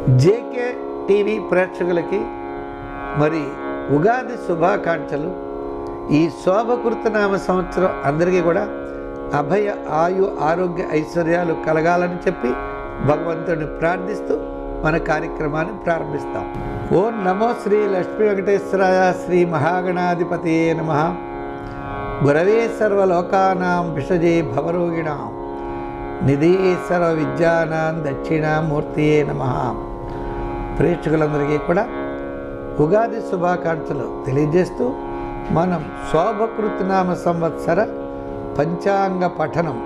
JK TV ప్రేక్షకులకి మరి ఉగాది శుభాకాంక్షలు ఈ శోభకృతనామ సంవత్సరం అందరికీ కూడా అభయ ఆయు ఆరోగ్య ఐశ్వర్యాలు కలగాలని చెప్పి భగవంతుడిని ప్రార్థిస్తూ మన కార్యక్రమాన్ని ప్రారంభిస్తాం ఓం నమో శ్రీ లక్ష్మీ వెంకటేశ్వరాయ శ్రీ మహాగణాధిపతియే నమ గురవే సర్వలోకానాం విషజే భవరోగిణాం నిధి సర్వ విద్యానాం దక్షిణామూర్తియే నమ ప్రేక్షకులందరికీ కూడా ఉగాది శుభాకాంక్షలు తెలియజేస్తూ మనం శోభకృతనామ సంవత్సర పంచాంగ పఠనం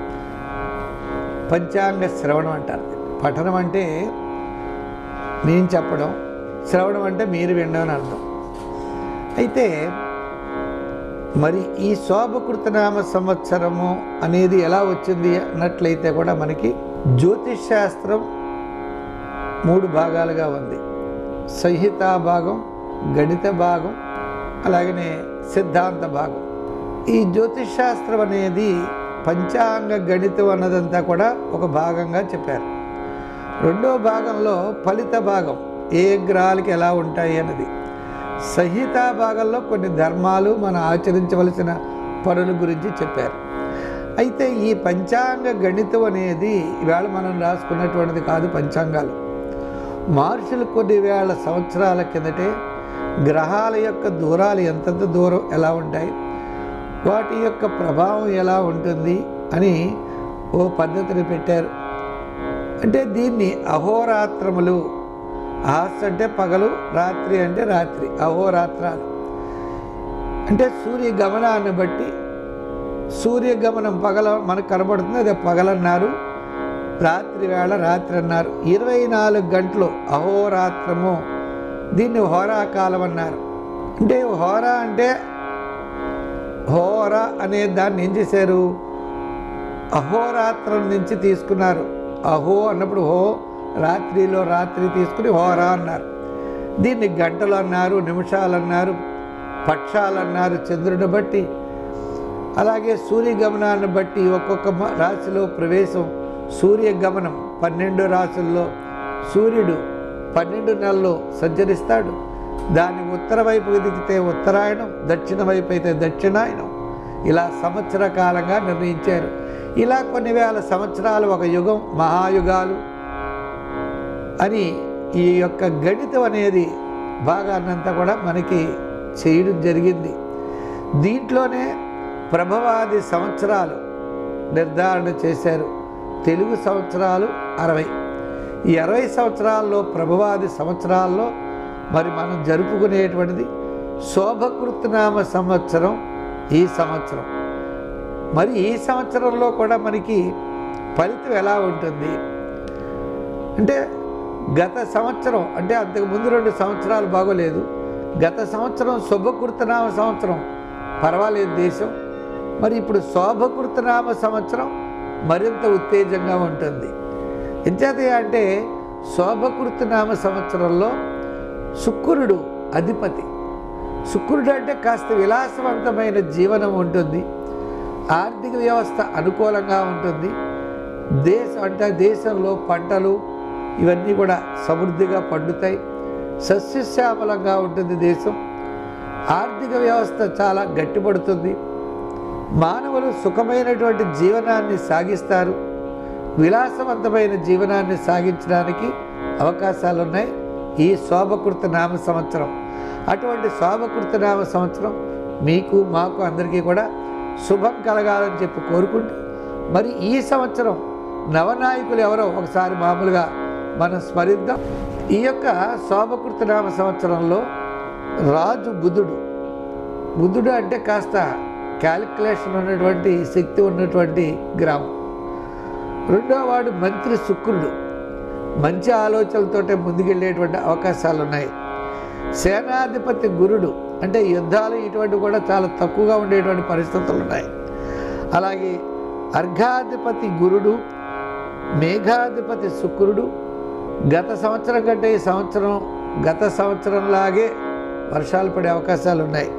పంచాంగ శ్రవణం అంటారు పఠనం అంటే నేను చెప్పడం శ్రవణం అంటే మీరు వినడం అని అర్థం అయితే మరి ఈ శోభకృతనామ సంవత్సరము అనేది ఎలా వచ్చింది అన్నట్లయితే కూడా మనకి జ్యోతిష్ శాస్త్రం మూడు భాగాలుగా ఉంది సంహిత భాగం గణిత భాగం అలాగనే సిద్ధాంత భాగం ఈ జ్యోతిష్ శాస్త్రం అనేది పంచాంగ గణితం అన్నదంతా కూడా ఒక భాగంగా చెప్పారు రెండో భాగంలో ఫలిత భాగం ఏ గ్రహాలకి ఎలా ఉంటాయి అన్నది సంహిత భాగంలో కొన్ని ధర్మాలు మనం ఆచరించవలసిన పనుల గురించి చెప్పారు అయితే ఈ పంచాంగ గణితం అనేది ఇవాళ మనం రాసుకున్నటువంటిది కాదు పంచాంగాలు మహర్షులు కొన్ని వేల సంవత్సరాల కిందటే గ్రహాల యొక్క దూరాలు ఎంతెంత దూరం ఎలా ఉంటాయి వాటి యొక్క ప్రభావం ఎలా ఉంటుంది అని ఓ పద్ధతిని పెట్టారు అంటే దీన్ని అహోరాత్రములు ఆస్ అంటే పగలు రాత్రి అంటే రాత్రి అహోరాత్రాలు అంటే సూర్య గమనాన్ని బట్టి సూర్యగమనం పగల మనకు కనబడుతుంది అదే పగలన్నారు రాత్రి వేళ రాత్రి అన్నారు ఇరవై నాలుగు గంటలు అహోరాత్రము దీన్ని హోరాకాలం అన్నారు అంటే హోరా అంటే హోర అనే దాన్ని ఏం చేశారు అహోరాత్రం నుంచి తీసుకున్నారు అహో అన్నప్పుడు హో రాత్రిలో రాత్రి తీసుకుని హోరా అన్నారు దీన్ని గంటలు అన్నారు నిమిషాలు అన్నారు పక్షాలు అన్నారు చంద్రుని బట్టి అలాగే సూర్యగమనాన్ని బట్టి ఒక్కొక్క మ- రాశిలో ప్రవేశం సూర్యగమనం పన్నెండు రాశుల్లో సూర్యుడు పన్నెండు నెలల్లో సంచరిస్తాడు దాని ఉత్తర వైపు దిగితే ఉత్తరాయణం దక్షిణ వైపు అయితే దక్షిణాయనం ఇలా సంవత్సర కాలంగా నిర్ణయించారు ఇలా కొన్ని వేల సంవత్సరాలు ఒక యుగం మహాయుగాలు అని ఈ యొక్క గణితం అనేది భాగాన్నంతా కూడా మనకి చేయడం జరిగింది దీంట్లోనే ప్రభవాది సంవత్సరాలు నిర్ధారణ చేశారు తెలుగు సంవత్సరాలు అరవై ఈ అరవై సంవత్సరాల్లో ప్రభవాది సంవత్సరాల్లో మరి మనం జరుపుకునేటువంటిది శోభకృతనామ సంవత్సరం ఈ సంవత్సరం మరి ఈ సంవత్సరంలో కూడా మనకి ఫలితం ఎలా ఉంటుంది అంటే గత సంవత్సరం అంటే అంతకు ముందు రెండు సంవత్సరాలు బాగోలేదు గత సంవత్సరం శుభకృతనామ సంవత్సరం పర్వాలేదు దేశం మరి ఇప్పుడు శోభకృతనామ సంవత్సరం మరింత ఉత్తేజంగా ఉంటుంది ఎంచేత అంటే శోభకృతనామ సంవత్సరంలో శుక్రుడు అధిపతి శుక్రుడు అంటే కాస్త విలాసవంతమైన జీవనం ఉంటుంది ఆర్థిక వ్యవస్థ అనుకూలంగా ఉంటుంది దేశం అంటే దేశంలో పంటలు ఇవన్నీ కూడా సమృద్ధిగా పండుతాయి సస్యశ్యామలంగా ఉంటుంది దేశం ఆర్థిక వ్యవస్థ చాలా గట్టిపడుతుంది మానవులు సుఖమైనటువంటి జీవనాన్ని సాగిస్తారు విలాసవంతమైన జీవనాన్ని సాగించడానికి అవకాశాలు ఉన్నాయి ఈ శోభకృత నామ సంవత్సరం అటువంటి శోభకృత నామ సంవత్సరం మీకు మాకు అందరికీ కూడా శుభం కలగాలని చెప్పి కోరుకుంటూ మరి ఈ సంవత్సరం నవనాయకులు ఎవరో ఒకసారి మామూలుగా మనం స్మరిద్దాం ఈ యొక్క శోభకృత నామ సంవత్సరంలో రాజు బుధుడు బుధుడు అంటే కాస్త క్యాలిక్యులేషన్ ఉన్నటువంటి శక్తి ఉన్నటువంటి గ్రామం రెండో వాడు మంత్రి శుక్రుడు మంచి ఆలోచనలతోటే ముందుకెళ్ళేటువంటి అవకాశాలు ఉన్నాయి సేనాధిపతి గురుడు అంటే యుద్ధాలు ఇటువంటి కూడా చాలా తక్కువగా ఉండేటువంటి పరిస్థితులు ఉన్నాయి అలాగే అర్ఘాధిపతి గురుడు మేఘాధిపతి శుక్రుడు గత సంవత్సరం కంటే ఈ సంవత్సరం గత సంవత్సరంలాగే వర్షాలు పడే అవకాశాలు ఉన్నాయి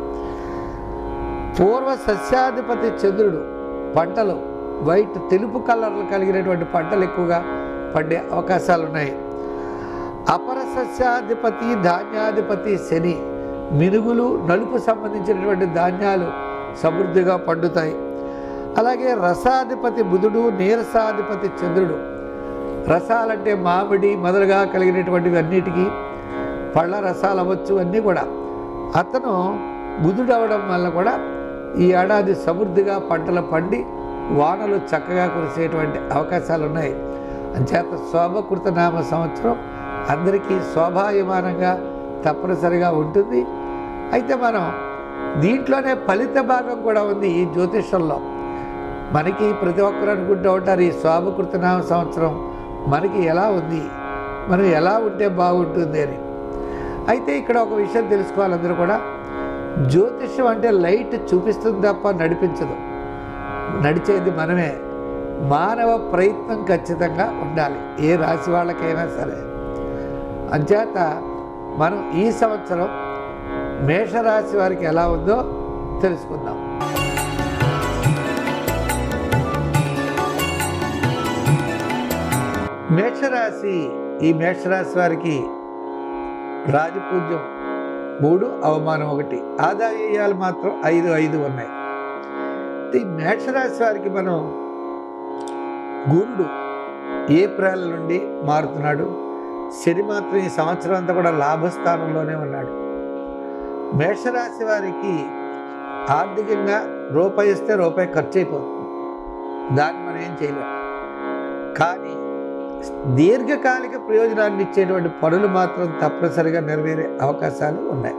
పూర్వ సస్యాధిపతి చంద్రుడు పంటలు వైట్ తెలుపు కలర్లు కలిగినటువంటి పంటలు ఎక్కువగా పండే అవకాశాలు ఉన్నాయి అపర సస్యాధిపతి ధాన్యాధిపతి శని మినుగులు నలుపు సంబంధించినటువంటి ధాన్యాలు సమృద్ధిగా పండుతాయి అలాగే రసాధిపతి బుధుడు నీరసాధిపతి చంద్రుడు రసాలంటే మామిడి మొదలుగా కలిగినటువంటివి అన్నిటికీ పళ్ళ రసాలు అవ్వచ్చు అన్నీ కూడా అతను బుధుడు అవడం వల్ల కూడా ఈ ఏడాది సమృద్ధిగా పంటలు పండి వానలు చక్కగా కురిసేటువంటి అవకాశాలు ఉన్నాయి అంచేత శోభకృత నామ సంవత్సరం అందరికీ శోభాయమానంగా తప్పనిసరిగా ఉంటుంది అయితే మనం దీంట్లోనే ఫలిత భాగం కూడా ఉంది ఈ జ్యోతిషంలో మనకి ప్రతి ఒక్కరు అనుకుంటూ ఉంటారు ఈ శోభకృత నామ సంవత్సరం మనకి ఎలా ఉంది మనం ఎలా ఉంటే బాగుంటుంది అని అయితే ఇక్కడ ఒక విషయం తెలుసుకోవాలి అందరూ కూడా జ్యోతిష్యం అంటే లైట్ చూపిస్తుంది తప్ప నడిపించదు నడిచేది మనమే మానవ ప్రయత్నం ఖచ్చితంగా ఉండాలి ఏ రాశి వాళ్ళకైనా సరే అంచేత మనం ఈ సంవత్సరం మేషరాశి వారికి ఎలా ఉందో తెలుసుకుందాం మేషరాశి ఈ మేషరాశి వారికి రాజపూజ్యం మూడు అవమానం ఒకటి ఆదాయాలు మాత్రం ఐదు ఐదు ఉన్నాయి ఈ మేషరాశి వారికి మనం గురుడు ఏప్రిల్ నుండి మారుతున్నాడు శని మాత్రం ఈ సంవత్సరం అంతా కూడా లాభస్థానంలోనే ఉన్నాడు మేషరాశి వారికి ఆర్థికంగా రూపాయి ఇస్తే రూపాయి ఖర్చు అయిపోతుంది దాన్ని మనం ఏం చేయలేం కానీ దీర్ఘకాలిక ప్రయోజనాన్ని ఇచ్చేటువంటి పనులు మాత్రం తప్పనిసరిగా నెరవేరే అవకాశాలు ఉన్నాయి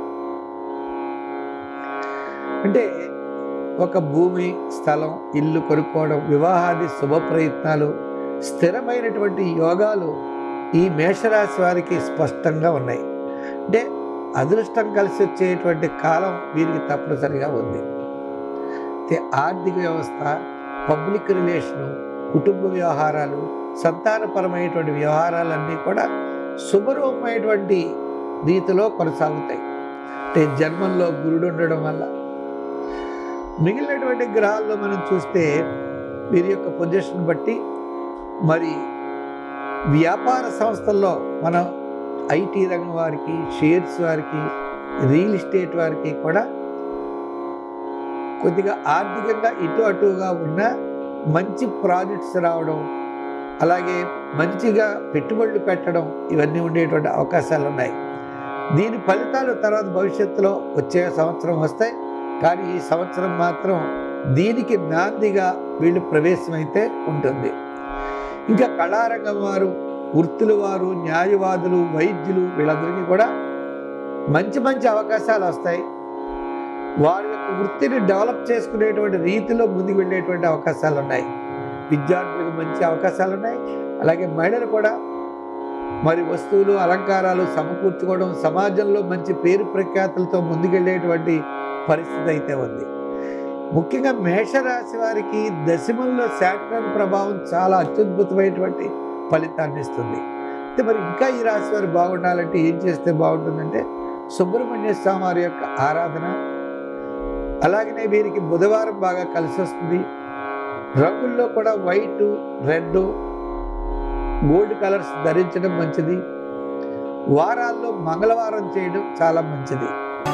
అంటే ఒక భూమి స్థలం ఇల్లు కొనుక్కోవడం వివాహాది శుభ ప్రయత్నాలు స్థిరమైనటువంటి యోగాలు ఈ మేషరాశి వారికి స్పష్టంగా ఉన్నాయి అంటే అదృష్టం కలిసి వచ్చేటువంటి కాలం వీరికి తప్పనిసరిగా ఉంది అయితే ఆర్థిక వ్యవస్థ పబ్లిక్ రిలేషను కుటుంబ వ్యవహారాలు సంతానపరమైనటువంటి వ్యవహారాలన్నీ కూడా శుభరూపమైనటువంటి రీతిలో కొనసాగుతాయి అంటే జన్మంలో గురుడు ఉండడం వల్ల మిగిలినటువంటి గ్రహాల్లో మనం చూస్తే వీరి యొక్క పొజిషన్ బట్టి మరి వ్యాపార సంస్థల్లో మనం ఐటీ రంగం వారికి షేర్స్ వారికి రియల్ ఎస్టేట్ వారికి కూడా కొద్దిగా ఆర్థికంగా ఇటు అటుగా ఉన్న మంచి ప్రాజెక్ట్స్ రావడం అలాగే మంచిగా పెట్టుబడులు పెట్టడం ఇవన్నీ ఉండేటువంటి అవకాశాలు ఉన్నాయి దీని ఫలితాలు తర్వాత భవిష్యత్తులో వచ్చే సంవత్సరం వస్తాయి కానీ ఈ సంవత్సరం మాత్రం దీనికి నాందిగా వీళ్ళు ప్రవేశమైతే ఉంటుంది ఇంకా కళారంగం వారు వృత్తుల వారు న్యాయవాదులు వైద్యులు వీళ్ళందరికీ కూడా మంచి మంచి అవకాశాలు వస్తాయి వారి యొక్క వృత్తిని డెవలప్ చేసుకునేటువంటి రీతిలో ముందుకు వెళ్ళేటువంటి అవకాశాలు ఉన్నాయి విద్యార్థులకు మంచి అవకాశాలు ఉన్నాయి అలాగే మహిళలు కూడా మరి వస్తువులు అలంకారాలు సమకూర్చుకోవడం సమాజంలో మంచి పేరు ప్రఖ్యాతులతో ముందుకెళ్ళేటువంటి పరిస్థితి అయితే ఉంది ముఖ్యంగా మేషరాశి వారికి దశమంలో శాటర్న్ ప్రభావం చాలా అత్యద్భుతమైనటువంటి ఫలితాన్ని ఇస్తుంది అయితే మరి ఇంకా ఈ రాశి వారు బాగుండాలంటే ఏం చేస్తే బాగుంటుందంటే సుబ్రహ్మణ్య స్వామి వారి యొక్క ఆరాధన అలాగనే వీరికి బుధవారం బాగా కలిసి వస్తుంది రంగుల్లో కూడా వైట్ రెడ్ గోల్డ్ కలర్స్ ధరించడం మంచిది వారాల్లో మంగళవారం చేయడం చాలా మంచిది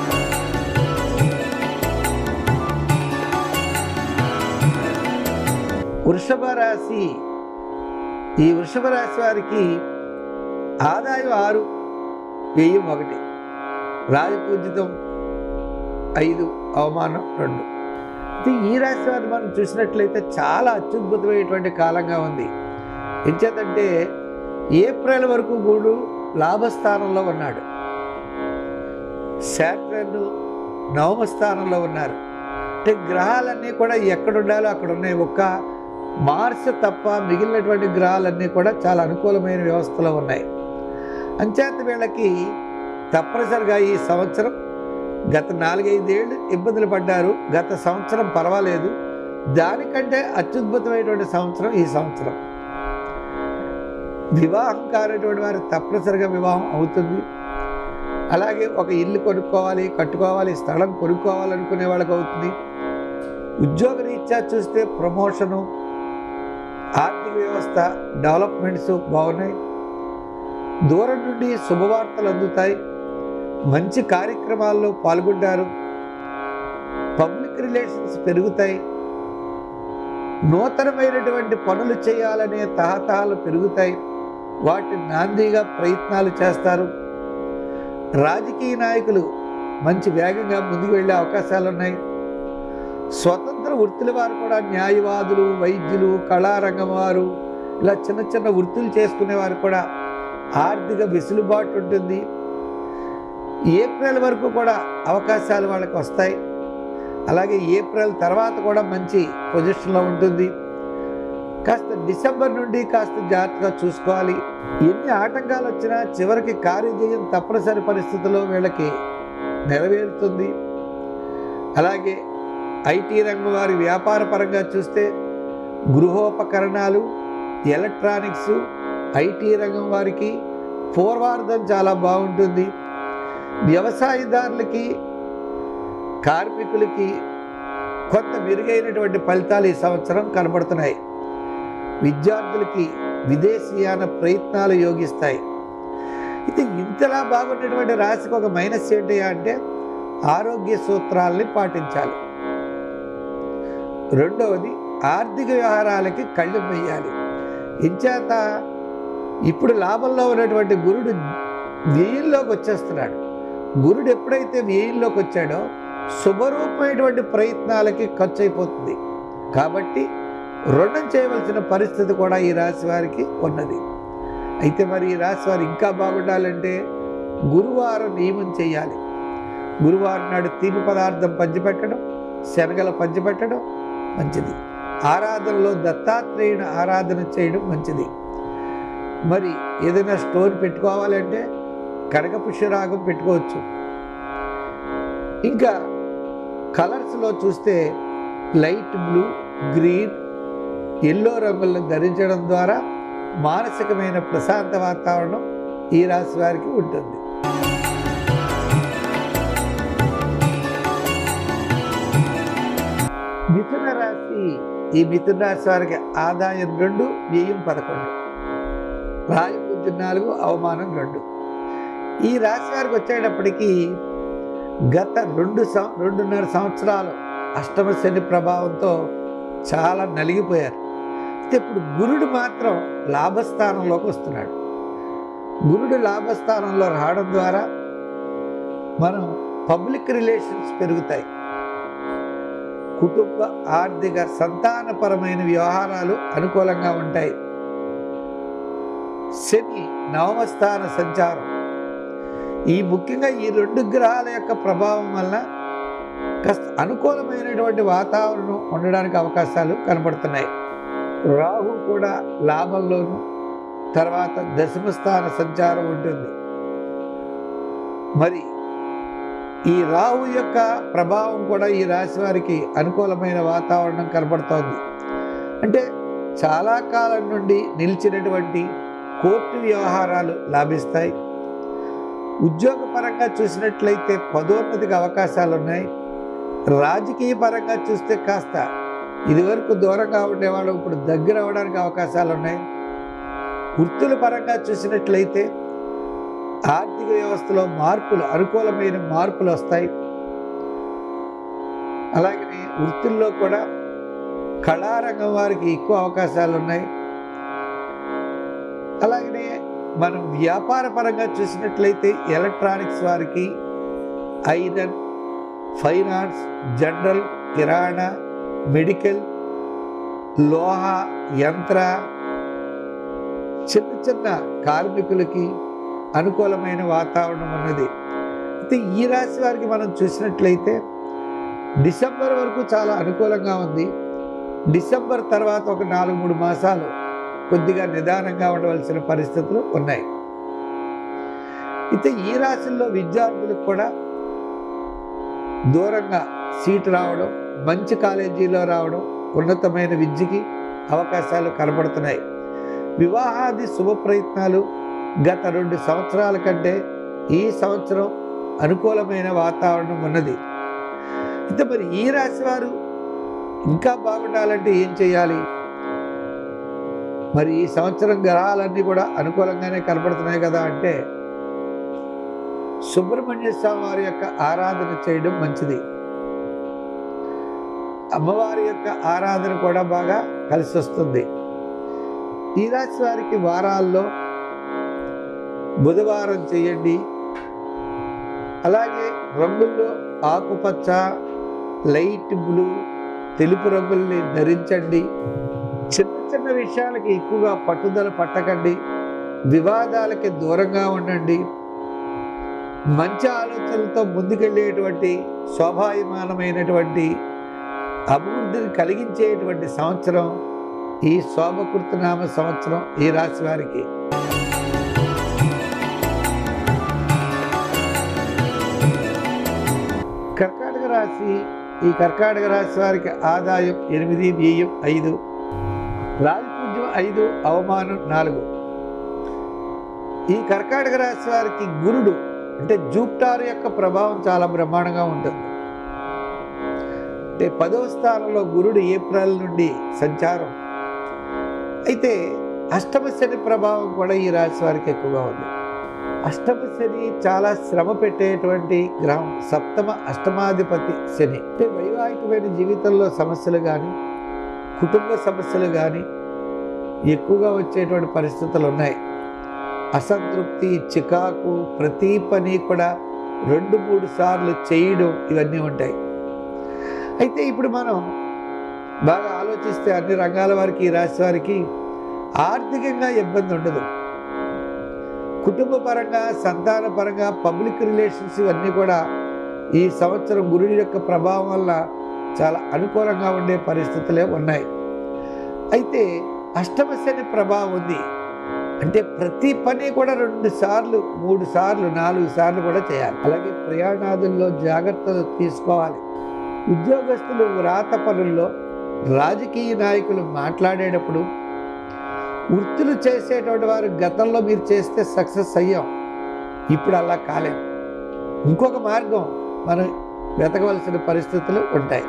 వృషభ రాశి ఈ వృషభ రాశి వారికి ఆదాయం ఆరు వ్యయం ఒకటి రాజపూజితం ఐదు అవమానం రెండు అయితే ఈ రాశి వారిని మనం చూసినట్లయితే చాలా అత్యద్భుతమైనటువంటి కాలంగా ఉంది ఎంచేతంటే ఏప్రిల్ వరకు గుడు లాభస్థానంలో ఉన్నాడు శాటర్న్ నవమ స్థానంలో ఉన్నారు అంటే గ్రహాలన్నీ కూడా ఎక్కడ ఉండాలో అక్కడ ఉన్నాయి ఒక్క మార్స్ తప్ప మిగిలినటువంటి గ్రహాలన్నీ కూడా చాలా అనుకూలమైన వ్యవస్థలో ఉన్నాయి అంచేత వీళ్ళకి తప్పనిసరిగా ఈ సంవత్సరం గత నాలుగైదేళ్ళు ఇబ్బందులు పడ్డారు గత సంవత్సరం పర్వాలేదు దానికంటే అత్యద్భుతమైనటువంటి సంవత్సరం ఈ సంవత్సరం వివాహం కానటువంటి వారు తప్పనిసరిగా వివాహం అవుతుంది అలాగే ఒక ఇల్లు కొనుక్కోవాలి కట్టుకోవాలి స్థలం కొనుక్కోవాలనుకునే వాళ్ళకి అవుతుంది ఉద్యోగ రీత్యా చూస్తే ప్రమోషను ఆర్థిక వ్యవస్థ డెవలప్మెంట్స్ బాగున్నాయి దూరం నుండి శుభవార్తలు అందుతాయి మంచి కార్యక్రమాల్లో పాల్గొంటారు పబ్లిక్ రిలేషన్స్ పెరుగుతాయి నూతనమైనటువంటి పనులు చేయాలనే తహతహాలు పెరుగుతాయి వాటి నాందిగా ప్రయత్నాలు చేస్తారు రాజకీయ నాయకులు మంచి వేగంగా ముందుకు వెళ్ళే అవకాశాలు ఉన్నాయి స్వతంత్ర వృత్తుల వారు కూడా న్యాయవాదులు వైద్యులు కళారంగం వారు ఇలా చిన్న చిన్న వృత్తులు చేసుకునే వారు కూడా ఆర్థిక వెసులుబాటు ఉంటుంది ఏప్రిల్ వరకు కూడా అవకాశాలు వాళ్ళకి వస్తాయి అలాగే ఏప్రిల్ తర్వాత కూడా మంచి పొజిషన్లో ఉంటుంది కాస్త డిసెంబర్ నుండి కాస్త జాగ్రత్తగా చూసుకోవాలి ఎన్ని ఆటంకాలు వచ్చినా చివరికి కార్యజయం తప్పనిసరి పరిస్థితుల్లో వీళ్ళకి నెరవేరుతుంది అలాగే ఐటీ రంగం వారి వ్యాపార పరంగా చూస్తే గృహోపకరణాలు ఎలక్ట్రానిక్స్ ఐటీ రంగం వారికి పూర్వార్థం చాలా బాగుంటుంది వ్యవసాయదారులకి కార్మికులకి కొంత మెరుగైనటువంటి ఫలితాలు ఈ సంవత్సరం కనబడుతున్నాయి విద్యార్థులకి విదేశీయాన ప్రయత్నాలు యోగిస్తాయి ఇది ఇంతలా బాగున్నటువంటి రాశికి ఒక మైనస్ ఏంటి అంటే ఆరోగ్య సూత్రాల్ని పాటించాలి రెండవది ఆర్థిక వ్యవహారాలకి కళ్ళు వేయాలి ఇంచేత ఇప్పుడు లాభంలో ఉన్నటువంటి గురుడు వ్యయంలోకి వచ్చేస్తున్నాడు గురుడు ఎప్పుడైతే వ్యయంలోకి వచ్చాడో శుభరూపమైనటువంటి ప్రయత్నాలకి ఖర్చు అయిపోతుంది కాబట్టి రుణం చేయవలసిన పరిస్థితి కూడా ఈ రాశి వారికి ఉన్నది అయితే మరి ఈ రాశి వారు ఇంకా బాగుండాలంటే గురువారం నియమం చేయాలి గురువారం నాడు తీపి పదార్థం పంచిపెట్టడం శనగల పంచిపెట్టడం మంచిది ఆరాధనలో దత్తాత్రేయుని ఆరాధన చేయడం మంచిది మరి ఏదైనా స్టోర్ పెట్టుకోవాలంటే కనకపుష్యరాగం పెట్టుకోవచ్చు ఇంకా కలర్స్లో చూస్తే లైట్ బ్లూ గ్రీన్ ఎల్లో రంగులను ధరించడం ద్వారా మానసికమైన ప్రశాంత వాతావరణం ఈ రాశి వారికి ఉంటుంది మిథున రాశి ఈ మిథున రాశి వారికి ఆదాయం రెండు వ్యయం పదకొండు రాజపూజ్యం నాలుగు అవమానం రెండు ఈ రాశి వారికి వచ్చేటప్పటికి గత రెండు సం రెండున్నర సంవత్సరాలు అష్టమ శని ప్రభావంతో చాలా నలిగిపోయారు అయితే ఇప్పుడు గురుడు మాత్రం లాభస్థానంలోకి వస్తున్నాడు గురుడు లాభస్థానంలో రావడం ద్వారా మనం పబ్లిక్ రిలేషన్స్ పెరుగుతాయి కుటుంబ ఆర్థిక సంతానపరమైన వ్యవహారాలు అనుకూలంగా ఉంటాయి శని నవమస్థాన సంచారం ఈ ముఖ్యంగా ఈ రెండు గ్రహాల యొక్క ప్రభావం వల్ల కాస్త అనుకూలమైనటువంటి వాతావరణం ఉండడానికి అవకాశాలు కనబడుతున్నాయి రాహు కూడా లాభంలోను తర్వాత దశమ స్థాన సంచారం ఉంటుంది మరి ఈ రాహు యొక్క ప్రభావం కూడా ఈ రాశి వారికి అనుకూలమైన వాతావరణం కనబడుతోంది అంటే చాలా కాలం నుండి నిలిచినటువంటి కోర్టు వ్యవహారాలు లాభిస్తాయి ఉద్యోగపరంగా చూసినట్లయితే పదోన్నతికి అవకాశాలు ఉన్నాయి రాజకీయ పరంగా చూస్తే కాస్త ఇదివరకు దూరంగా ఉండేవాళ్ళు ఇప్పుడు దగ్గర అవ్వడానికి అవకాశాలు ఉన్నాయి వృత్తుల పరంగా చూసినట్లయితే ఆర్థిక వ్యవస్థలో మార్పులు అనుకూలమైన మార్పులు వస్తాయి అలాగనే వృత్తుల్లో కూడా కళారంగం వారికి ఎక్కువ అవకాశాలు ఉన్నాయి అలాగనే మనం వ్యాపార పరంగా చూసినట్లయితే ఎలక్ట్రానిక్స్ వారికి ఐరన్ ఫైనాన్స్ జనరల్ కిరాణా మెడికల్ లోహ యంత్ర చిన్న చిన్న కార్మికులకి అనుకూలమైన వాతావరణం ఉన్నది అయితే ఈ రాశి వారికి మనం చూసినట్లయితే డిసెంబర్ వరకు చాలా అనుకూలంగా ఉంది డిసెంబర్ తర్వాత ఒక నాలుగు మూడు మాసాలు కొద్దిగా నిదానంగా ఉండవలసిన పరిస్థితులు ఉన్నాయి అయితే ఈ రాశుల్లో విద్యార్థులకు కూడా దూరంగా సీటు రావడం మంచి కాలేజీలో రావడం ఉన్నతమైన విద్యకి అవకాశాలు కనబడుతున్నాయి వివాహాది శుభ ప్రయత్నాలు గత రెండు సంవత్సరాల కంటే ఈ సంవత్సరం అనుకూలమైన వాతావరణం ఉన్నది అయితే మరి ఈ రాశి వారు ఇంకా బాగుండాలంటే ఏం చేయాలి మరి ఈ సంవత్సరం గ్రహాలన్నీ కూడా అనుకూలంగానే కనపడుతున్నాయి కదా అంటే సుబ్రహ్మణ్య స్వామి వారి యొక్క ఆరాధన చేయడం మంచిది అమ్మవారి యొక్క ఆరాధన కూడా బాగా కలిసి వస్తుంది ఈ రాశి వారికి వారాల్లో బుధవారం చేయండి అలాగే రంగుల్లో ఆకుపచ్చ లైట్ బ్లూ తెలుపు రంగుల్ని ధరించండి చిన్న చిన్న విషయాలకి ఎక్కువగా పట్టుదల పట్టకండి వివాదాలకి దూరంగా ఉండండి మంచి ఆలోచనలతో ముందుకెళ్ళేటువంటి శోభాయమానమైనటువంటి అభివృద్ధిని కలిగించేటువంటి సంవత్సరం ఈ శోభకృతనామ సంవత్సరం ఈ రాశి వారికి కర్కాటక రాశి ఈ కర్కాటక రాశి వారికి ఆదాయం ఎనిమిది వ్యయం ఐదు రాజపూజ్యం ఐదు అవమానం నాలుగు ఈ కర్కాటక రాశి వారికి గురుడు అంటే జూప్టార్ యొక్క ప్రభావం చాలా బ్రహ్మాండంగా ఉంటుంది అంటే పదవ స్థానంలో గురుడు ఏప్రిల్ నుండి సంచారం అయితే అష్టమ శని ప్రభావం కూడా ఈ రాశి వారికి ఎక్కువగా ఉంది అష్టమ శని చాలా శ్రమ పెట్టేటువంటి గ్రహం సప్తమ అష్టమాధిపతి శని అంటే వైవాహికమైన జీవితంలో సమస్యలు కానీ కుటుంబ సమస్యలు కానీ ఎక్కువగా వచ్చేటువంటి పరిస్థితులు ఉన్నాయి అసంతృప్తి చికాకు ప్రతి పని కూడా రెండు మూడు సార్లు చేయడం ఇవన్నీ ఉంటాయి అయితే ఇప్పుడు మనం బాగా ఆలోచిస్తే అన్ని రంగాల వారికి ఈ రాశి వారికి ఆర్థికంగా ఇబ్బంది ఉండదు కుటుంబ పరంగా సంతాన పరంగా పబ్లిక్ రిలేషన్స్ ఇవన్నీ కూడా ఈ సంవత్సరం గురుడి యొక్క ప్రభావం వల్ల చాలా అనుకూలంగా ఉండే పరిస్థితులే ఉన్నాయి అయితే అష్టమ శని ప్రభావం ఉంది అంటే ప్రతి పని కూడా రెండు సార్లు మూడు సార్లు నాలుగు సార్లు కూడా చేయాలి అలాగే ప్రయాణాదుల్లో జాగ్రత్తలు తీసుకోవాలి ఉద్యోగస్తులు వ్రాత పనుల్లో రాజకీయ నాయకులు మాట్లాడేటప్పుడు వృత్తులు చేసేటువంటి వారు గతంలో మీరు చేస్తే సక్సెస్ అయ్యాం ఇప్పుడు అలా కాలేం ఇంకొక మార్గం మనం వెతకవలసిన పరిస్థితులు ఉంటాయి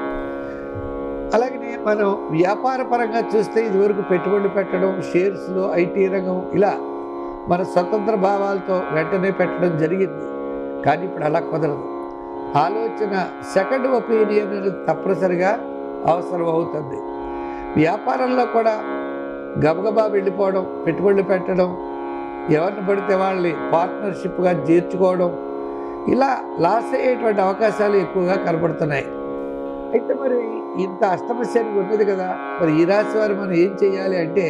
అలాగనే మనం వ్యాపార పరంగా చూస్తే ఇదివరకు పెట్టుబడులు పెట్టడం షేర్స్లో ఐటీ రంగం ఇలా మన స్వతంత్ర భావాలతో వెంటనే పెట్టడం జరిగింది కానీ ఇప్పుడు అలా కుదరదు ఆలోచన సెకండ్ ఒపీనియన్ అనేది తప్పనిసరిగా అవసరం అవుతుంది వ్యాపారంలో కూడా గబగబా వెళ్ళిపోవడం పెట్టుబడులు పెట్టడం ఎవరిని పడితే వాళ్ళని పార్ట్నర్షిప్గా చేర్చుకోవడం ఇలా లాస్ అయ్యేటువంటి అవకాశాలు ఎక్కువగా కనబడుతున్నాయి అయితే మరి ఇంత అష్టమ శని ఉన్నది కదా మరి ఈ రాశి వారు మనం ఏం చేయాలి అంటే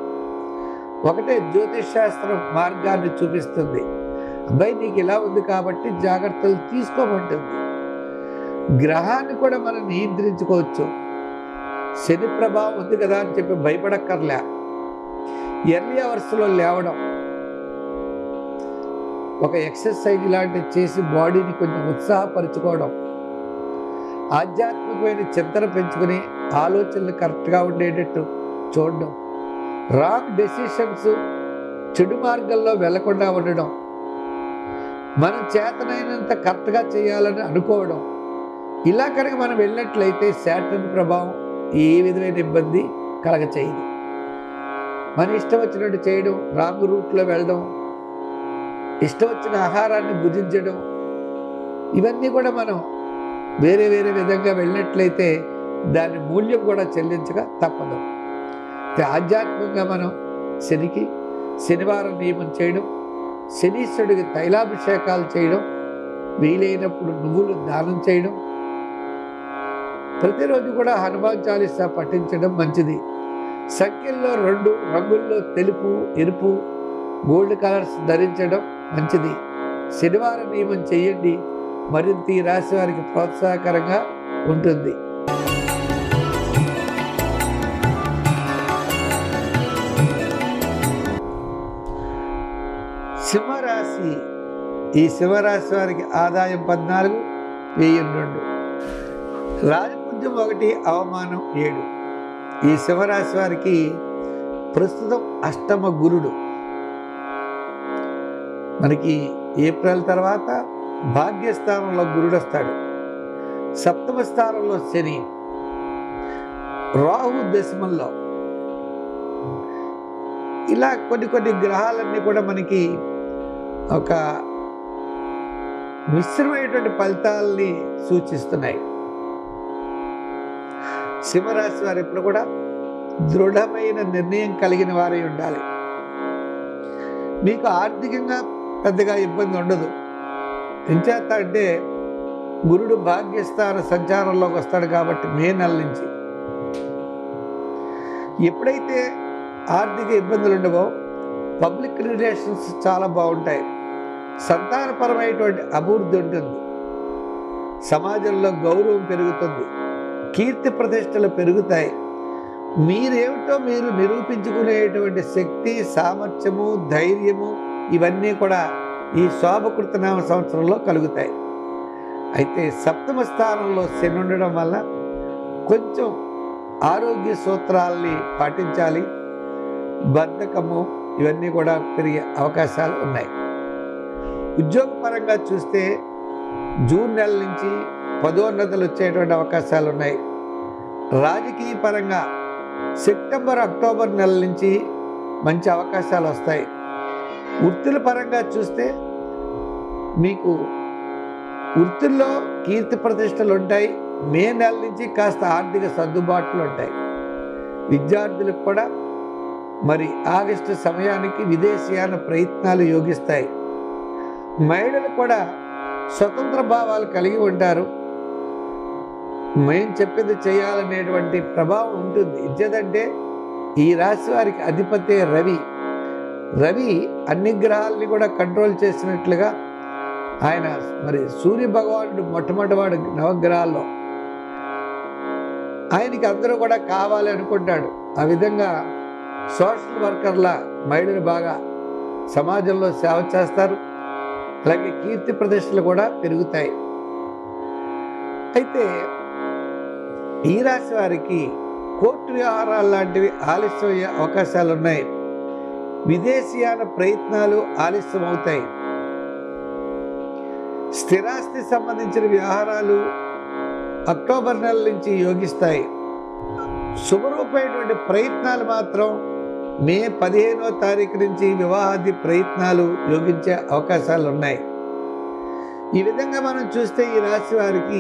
ఒకటే జ్యోతిష్ శాస్త్రం మార్గాన్ని చూపిస్తుంది అబ్బాయి నీకు ఇలా ఉంది కాబట్టి జాగ్రత్తలు తీసుకోమంటుంది గ్రహాన్ని కూడా మనం నియంత్రించుకోవచ్చు శని ప్రభావం ఉంది కదా అని చెప్పి భయపడక్కర్లే ఎర్లీ అవర్స్లో లేవడం ఒక ఎక్సర్సైజ్ లాంటివి చేసి బాడీని కొంచెం ఉత్సాహపరచుకోవడం ఆధ్యాత్మికమైన చింతన పెంచుకుని ఆలోచనలు కరెక్ట్గా ఉండేటట్టు చూడడం రాంగ్ డెసిషన్స్ చెడు మార్గంలో వెళ్లకుండా ఉండడం మనం చేతనైనంత కరెక్ట్గా చేయాలని అనుకోవడం ఇలా కనుక మనం వెళ్ళినట్లయితే శాటర్న్ ప్రభావం ఏ విధమైన ఇబ్బంది కలగ చేయదు మన ఇష్టం వచ్చినట్టు చేయడం రాంగ్ రూట్లో వెళ్ళడం ఇష్టం వచ్చిన ఆహారాన్ని భుజించడం ఇవన్నీ కూడా మనం వేరే వేరే విధంగా వెళ్ళినట్లయితే దాని మూల్యం కూడా చెల్లించక తప్పదు అయితే ఆధ్యాత్మికంగా మనం శనికి శనివారం నియమం చేయడం శనీశ్వరుడికి తైలాభిషేకాలు చేయడం వీలైనప్పుడు నువ్వులు దానం చేయడం ప్రతిరోజు కూడా హనుమాన్ చాలీసా పఠించడం మంచిది సంఖ్యల్లో రెండు రంగుల్లో తెలుపు ఎరుపు గోల్డ్ కలర్స్ ధరించడం మంచిది శనివారం నియమం చేయండి మరింత ఈ రాశి వారికి ప్రోత్సాహకరంగా ఉంటుంది సింహరాశి ఈ సింహరాశి వారికి ఆదాయం పద్నాలుగు వెయ్యి రెండు రాజపుంజం ఒకటి అవమానం ఏడు ఈ సింహరాశి వారికి ప్రస్తుతం అష్టమ గురుడు మనకి ఏప్రిల్ తర్వాత భాగ్యస్థానంలో గురుడు వస్తాడు సప్తమ స్థానంలో శని రాహు దశమంలో ఇలా కొన్ని కొన్ని గ్రహాలన్నీ కూడా మనకి ఒక మిశ్రమైనటువంటి ఫలితాలని సూచిస్తున్నాయి సింహరాశి వారు ఎప్పుడు కూడా దృఢమైన నిర్ణయం కలిగిన వారై ఉండాలి మీకు ఆర్థికంగా పెద్దగా ఇబ్బంది ఉండదు ఎంచేత అంటే గురుడు భాగ్యస్థాన సంచారంలోకి వస్తాడు కాబట్టి మే నెల నుంచి ఎప్పుడైతే ఆర్థిక ఇబ్బందులు ఉండవో పబ్లిక్ రిలేషన్స్ చాలా బాగుంటాయి సంతానపరమైనటువంటి అభివృద్ధి ఉంటుంది సమాజంలో గౌరవం పెరుగుతుంది కీర్తి ప్రతిష్టలు పెరుగుతాయి మీరేమిటో మీరు నిరూపించుకునేటువంటి శక్తి సామర్థ్యము ధైర్యము ఇవన్నీ కూడా ఈ శోభకృతనామ సంవత్సరంలో కలుగుతాయి అయితే సప్తమ స్థానంలో శని ఉండడం వల్ల కొంచెం ఆరోగ్య సూత్రాల్ని పాటించాలి బద్ధకము ఇవన్నీ కూడా పెరిగే అవకాశాలు ఉన్నాయి ఉద్యోగపరంగా చూస్తే జూన్ నెల నుంచి పదోన్నతులు వచ్చేటువంటి అవకాశాలు ఉన్నాయి రాజకీయ పరంగా సెప్టెంబర్ అక్టోబర్ నెల నుంచి మంచి అవకాశాలు వస్తాయి వృత్తుల పరంగా చూస్తే మీకు వృత్తుల్లో కీర్తి ప్రతిష్టలు ఉంటాయి మే నెల నుంచి కాస్త ఆర్థిక సర్దుబాట్లు ఉంటాయి విద్యార్థులకు కూడా మరి ఆగస్టు సమయానికి విదేశీయాన ప్రయత్నాలు యోగిస్తాయి మహిళలు కూడా స్వతంత్ర భావాలు కలిగి ఉంటారు మేము చెప్పింది చేయాలనేటువంటి ప్రభావం ఉంటుంది ఇచ్చేదంటే ఈ రాశి వారికి అధిపతి రవి రవి అన్ని గ్రహాలని కూడా కంట్రోల్ చేసినట్లుగా ఆయన మరి సూర్య భగవానుడు మొట్టమొదటివాడు నవగ్రహాల్లో ఆయనకి అందరూ కూడా కావాలి అనుకుంటాడు ఆ విధంగా సోషల్ వర్కర్ల మహిళలు బాగా సమాజంలో సేవ చేస్తారు అలాగే కీర్తి ప్రతిష్టలు కూడా పెరుగుతాయి అయితే ఈ రాశి వారికి కోర్టు వ్యవహారాలు లాంటివి ఆలస్యం అయ్యే అవకాశాలు ఉన్నాయి విదేశీయాన ప్రయత్నాలు ఆలస్యం అవుతాయి స్థిరాస్తి సంబంధించిన వ్యవహారాలు అక్టోబర్ నెల నుంచి యోగిస్తాయి శుభరూపమైనటువంటి ప్రయత్నాలు మాత్రం మే పదిహేనో తారీఖు నుంచి వివాహాది ప్రయత్నాలు యోగించే అవకాశాలు ఉన్నాయి ఈ విధంగా మనం చూస్తే ఈ రాశి వారికి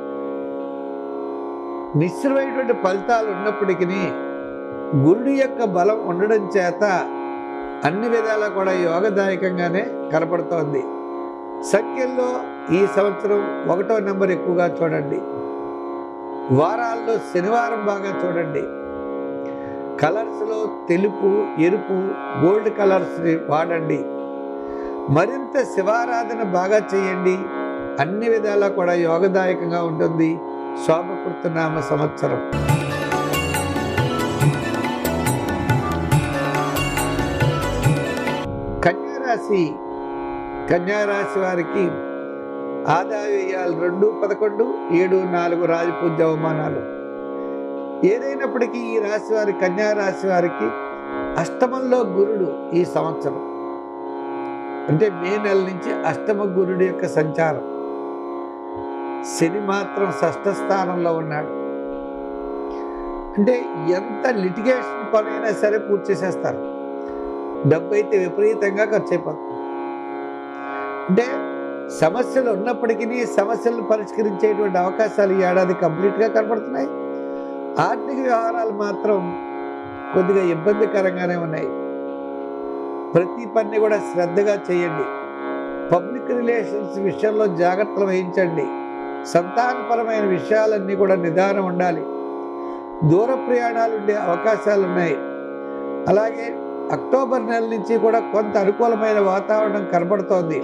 మిశ్రమైనటువంటి ఫలితాలు ఉన్నప్పటికీ గురుడి యొక్క బలం ఉండడం చేత అన్ని విధాలా కూడా యోగదాయకంగానే కనపడుతోంది సంఖ్యల్లో ఈ సంవత్సరం ఒకటో నెంబర్ ఎక్కువగా చూడండి వారాల్లో శనివారం బాగా చూడండి కలర్స్లో తెలుపు ఎరుపు గోల్డ్ కలర్స్ని వాడండి మరింత శివారాధన బాగా చేయండి అన్ని విధాలా కూడా యోగదాయకంగా ఉంటుంది శోభకృతనామ సంవత్సరం కన్యారాశి కన్యారాశి వారికి ఆదాయ వ్యయాలు రెండు పదకొండు ఏడు నాలుగు రాజపూజ అవమానాలు ఏదైనప్పటికీ ఈ రాశి వారి కన్యా రాశి వారికి అష్టమంలో గురుడు ఈ సంవత్సరం అంటే మే నెల నుంచి అష్టమ గురుడు యొక్క సంచారం శని మాత్రం షష్ఠ స్థానంలో ఉన్నాడు అంటే ఎంత లిటిగేషన్ పనైనా సరే పూర్తి చేసేస్తారు డబ్బు అయితే విపరీతంగా ఖర్చు అయిపోతుంది అంటే సమస్యలు ఉన్నప్పటికీ సమస్యలను పరిష్కరించేటువంటి అవకాశాలు ఈ ఏడాది కంప్లీట్గా కనపడుతున్నాయి ఆర్థిక వ్యవహారాలు మాత్రం కొద్దిగా ఇబ్బందికరంగానే ఉన్నాయి ప్రతి పని కూడా శ్రద్ధగా చేయండి పబ్లిక్ రిలేషన్స్ విషయంలో జాగ్రత్తలు వహించండి సంతానపరమైన విషయాలన్నీ కూడా నిదానం ఉండాలి దూర ప్రయాణాలు ఉండే అవకాశాలు ఉన్నాయి అలాగే అక్టోబర్ నెల నుంచి కూడా కొంత అనుకూలమైన వాతావరణం కనబడుతోంది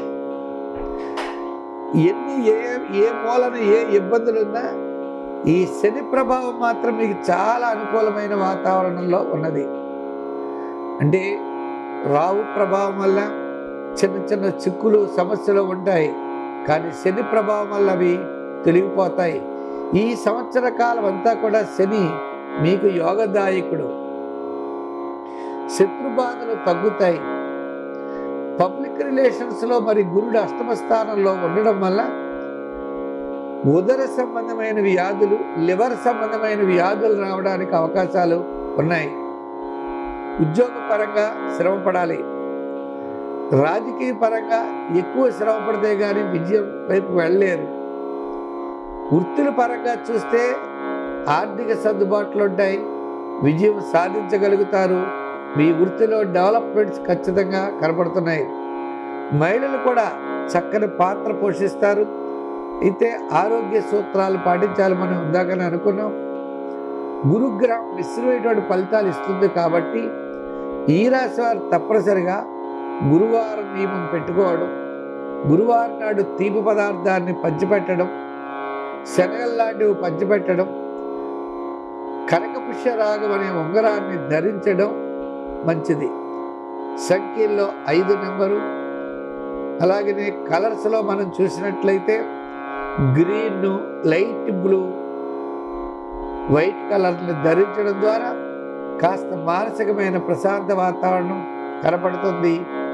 ఎన్ని ఏ ఏ మూలన ఏ ఇబ్బందులు ఉన్నా ఈ శని ప్రభావం మాత్రం మీకు చాలా అనుకూలమైన వాతావరణంలో ఉన్నది అంటే రావు ప్రభావం వల్ల చిన్న చిన్న చిక్కులు సమస్యలు ఉంటాయి కానీ శని ప్రభావం వల్ల అవి తొలగిపోతాయి ఈ సంవత్సర కాలం అంతా కూడా శని మీకు యోగదాయకుడు శత్రుబాధలు తగ్గుతాయి పబ్లిక్ రిలేషన్స్లో మరి గురుడు అష్టమ స్థానంలో ఉండడం వల్ల ఉదర సంబంధమైన వ్యాధులు లివర్ సంబంధమైన వ్యాధులు రావడానికి అవకాశాలు ఉన్నాయి ఉద్యోగపరంగా శ్రమ పడాలి రాజకీయ పరంగా ఎక్కువ శ్రమ పడితే కానీ విజయం వైపు వెళ్ళలేరు వృత్తుల పరంగా చూస్తే ఆర్థిక సర్దుబాట్లు ఉంటాయి విజయం సాధించగలుగుతారు మీ వృత్తిలో డెవలప్మెంట్స్ ఖచ్చితంగా కనపడుతున్నాయి మహిళలు కూడా చక్కని పాత్ర పోషిస్తారు అయితే ఆరోగ్య సూత్రాలు పాటించాలి మనం ఇందాకనే అనుకున్నాం గురుగ్రహం మిశ్రమైనటువంటి ఫలితాలు ఇస్తుంది కాబట్టి ఈ రాశి వారు తప్పనిసరిగా గురువారం నియమం పెట్టుకోవడం గురువారం నాడు తీపి పదార్థాన్ని పంచిపెట్టడం శనగల లాంటివి పంచిపెట్టడం కనకపుష్య రాగం అనే ఉంగరాన్ని ధరించడం మంచిది సంఖ్యల్లో ఐదు నెంబరు అలాగనే కలర్స్లో మనం చూసినట్లయితే గ్రీన్ లైట్ బ్లూ వైట్ కలర్ని ధరించడం ద్వారా కాస్త మానసికమైన ప్రశాంత వాతావరణం కనపడుతుంది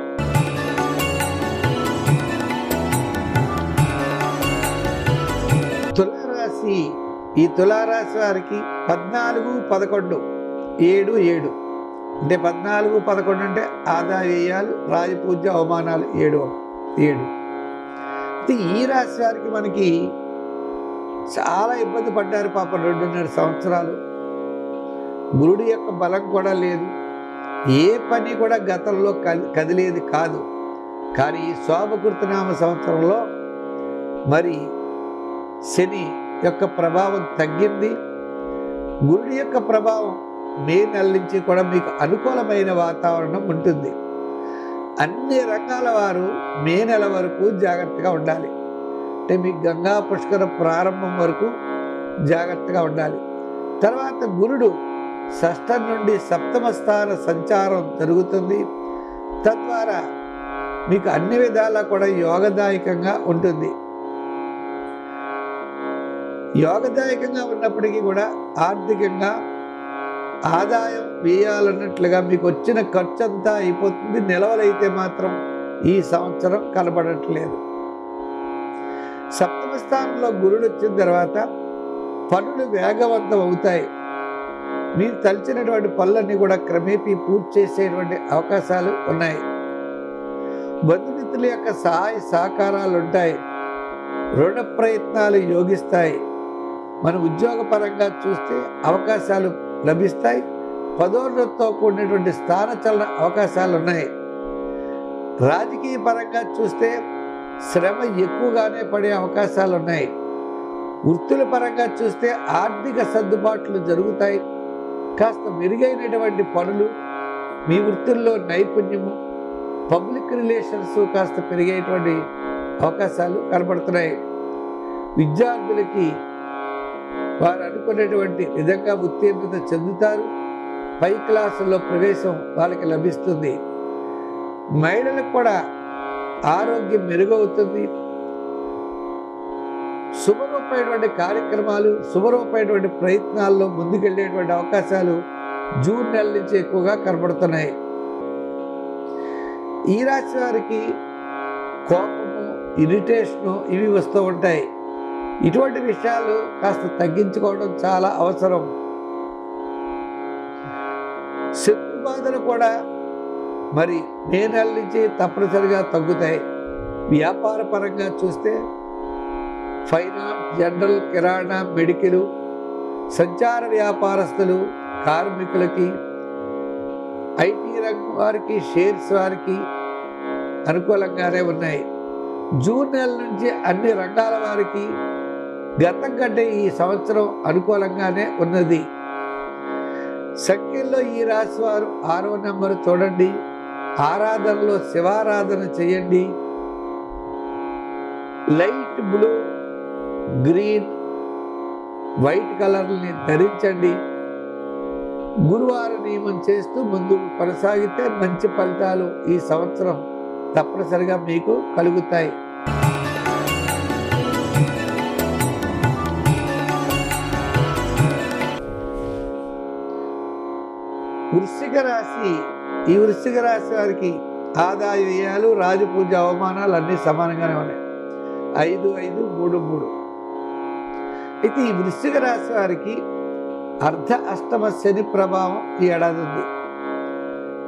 తులారాశి ఈ తులారాశి వారికి పద్నాలుగు పదకొండు ఏడు ఏడు అంటే పద్నాలుగు పదకొండు అంటే ఆదాయ వ్యయాలు రాజపూజ్య అవమానాలు ఏడు ఏడు అయితే ఈ రాశి వారికి మనకి చాలా ఇబ్బంది పడ్డారు పాపం రెండున్నర సంవత్సరాలు గురుడి యొక్క బలం కూడా లేదు ఏ పని కూడా గతంలో కది కదిలేది కాదు కానీ ఈ శోభకృతనామ సంవత్సరంలో మరి శని యొక్క ప్రభావం తగ్గింది గురుడి యొక్క ప్రభావం మే నెల నుంచి కూడా మీకు అనుకూలమైన వాతావరణం ఉంటుంది అన్ని రకాల వారు మే నెల వరకు జాగ్రత్తగా ఉండాలి అంటే మీకు గంగా పుష్కర ప్రారంభం వరకు జాగ్రత్తగా ఉండాలి తర్వాత గురుడు షష్టం నుండి సప్తమ స్థాన సంచారం జరుగుతుంది తద్వారా మీకు అన్ని విధాలా కూడా యోగదాయకంగా ఉంటుంది యోగదాయకంగా ఉన్నప్పటికీ కూడా ఆర్థికంగా ఆదాయం వేయాలన్నట్లుగా మీకు వచ్చిన ఖర్చు అంతా అయిపోతుంది నిలవలైతే మాత్రం ఈ సంవత్సరం కనబడట్లేదు సప్తమ స్థానంలో గురుడు వచ్చిన తర్వాత పనులు వేగవంతం అవుతాయి మీరు తలిచినటువంటి పనులన్నీ కూడా క్రమేపీ పూర్తి చేసేటువంటి అవకాశాలు ఉన్నాయి బంధుమిత్రుల యొక్క సహాయ సహకారాలు ఉంటాయి రుణ ప్రయత్నాలు యోగిస్తాయి మన ఉద్యోగపరంగా చూస్తే అవకాశాలు లభిస్తాయి పదోన్నతితో కూడినటువంటి స్థానచలన అవకాశాలు ఉన్నాయి రాజకీయ పరంగా చూస్తే శ్రమ ఎక్కువగానే పడే అవకాశాలు ఉన్నాయి వృత్తుల పరంగా చూస్తే ఆర్థిక సర్దుబాట్లు జరుగుతాయి కాస్త మెరుగైనటువంటి పనులు మీ వృత్తుల్లో నైపుణ్యము పబ్లిక్ రిలేషన్స్ కాస్త పెరిగేటువంటి అవకాశాలు కనబడుతున్నాయి విద్యార్థులకి వారు అనుకునేటువంటి విధంగా ఉత్తీర్ణత చెందుతారు పై క్లాసుల్లో ప్రవేశం వాళ్ళకి లభిస్తుంది మహిళలకు కూడా ఆరోగ్యం మెరుగవుతుంది శుభరూపమైనటువంటి కార్యక్రమాలు శుభరూపమైనటువంటి ప్రయత్నాల్లో ముందుకెళ్ళేటువంటి అవకాశాలు జూన్ నెల నుంచి ఎక్కువగా కనబడుతున్నాయి ఈ రాశి వారికి కోపము ఇరిటేషను ఇవి వస్తూ ఉంటాయి ఇటువంటి విషయాలు కాస్త తగ్గించుకోవడం చాలా అవసరం శత్రు బాధలు కూడా మరి మే నెల నుంచి తప్పనిసరిగా తగ్గుతాయి వ్యాపార పరంగా చూస్తే ఫైనాన్స్ జనరల్ కిరాణా మెడికల్ సంచార వ్యాపారస్తులు కార్మికులకి ఐటీ రంగం వారికి షేర్స్ వారికి అనుకూలంగానే ఉన్నాయి జూన్ నెల నుంచి అన్ని రంగాల వారికి గతం కంటే ఈ సంవత్సరం అనుకూలంగానే ఉన్నది సంఖ్యల్లో ఈ రాశి వారు ఆరో నెంబర్ చూడండి ఆరాధనలో శివారాధన చేయండి లైట్ బ్లూ గ్రీన్ వైట్ కలర్ని ధరించండి గురువార నియమం చేస్తూ ముందుకు కొనసాగితే మంచి ఫలితాలు ఈ సంవత్సరం తప్పనిసరిగా మీకు కలుగుతాయి వృశ్చిక రాశి ఈ వృశ్చిక రాశి వారికి ఆదాయ వ్యయాలు రాజపూజ అవమానాలు అన్నీ సమానంగానే ఉన్నాయి ఐదు ఐదు మూడు మూడు అయితే ఈ వృశ్చిక రాశి వారికి అర్ధ అష్టమ శని ప్రభావం ఈ ఏడాది ఉంది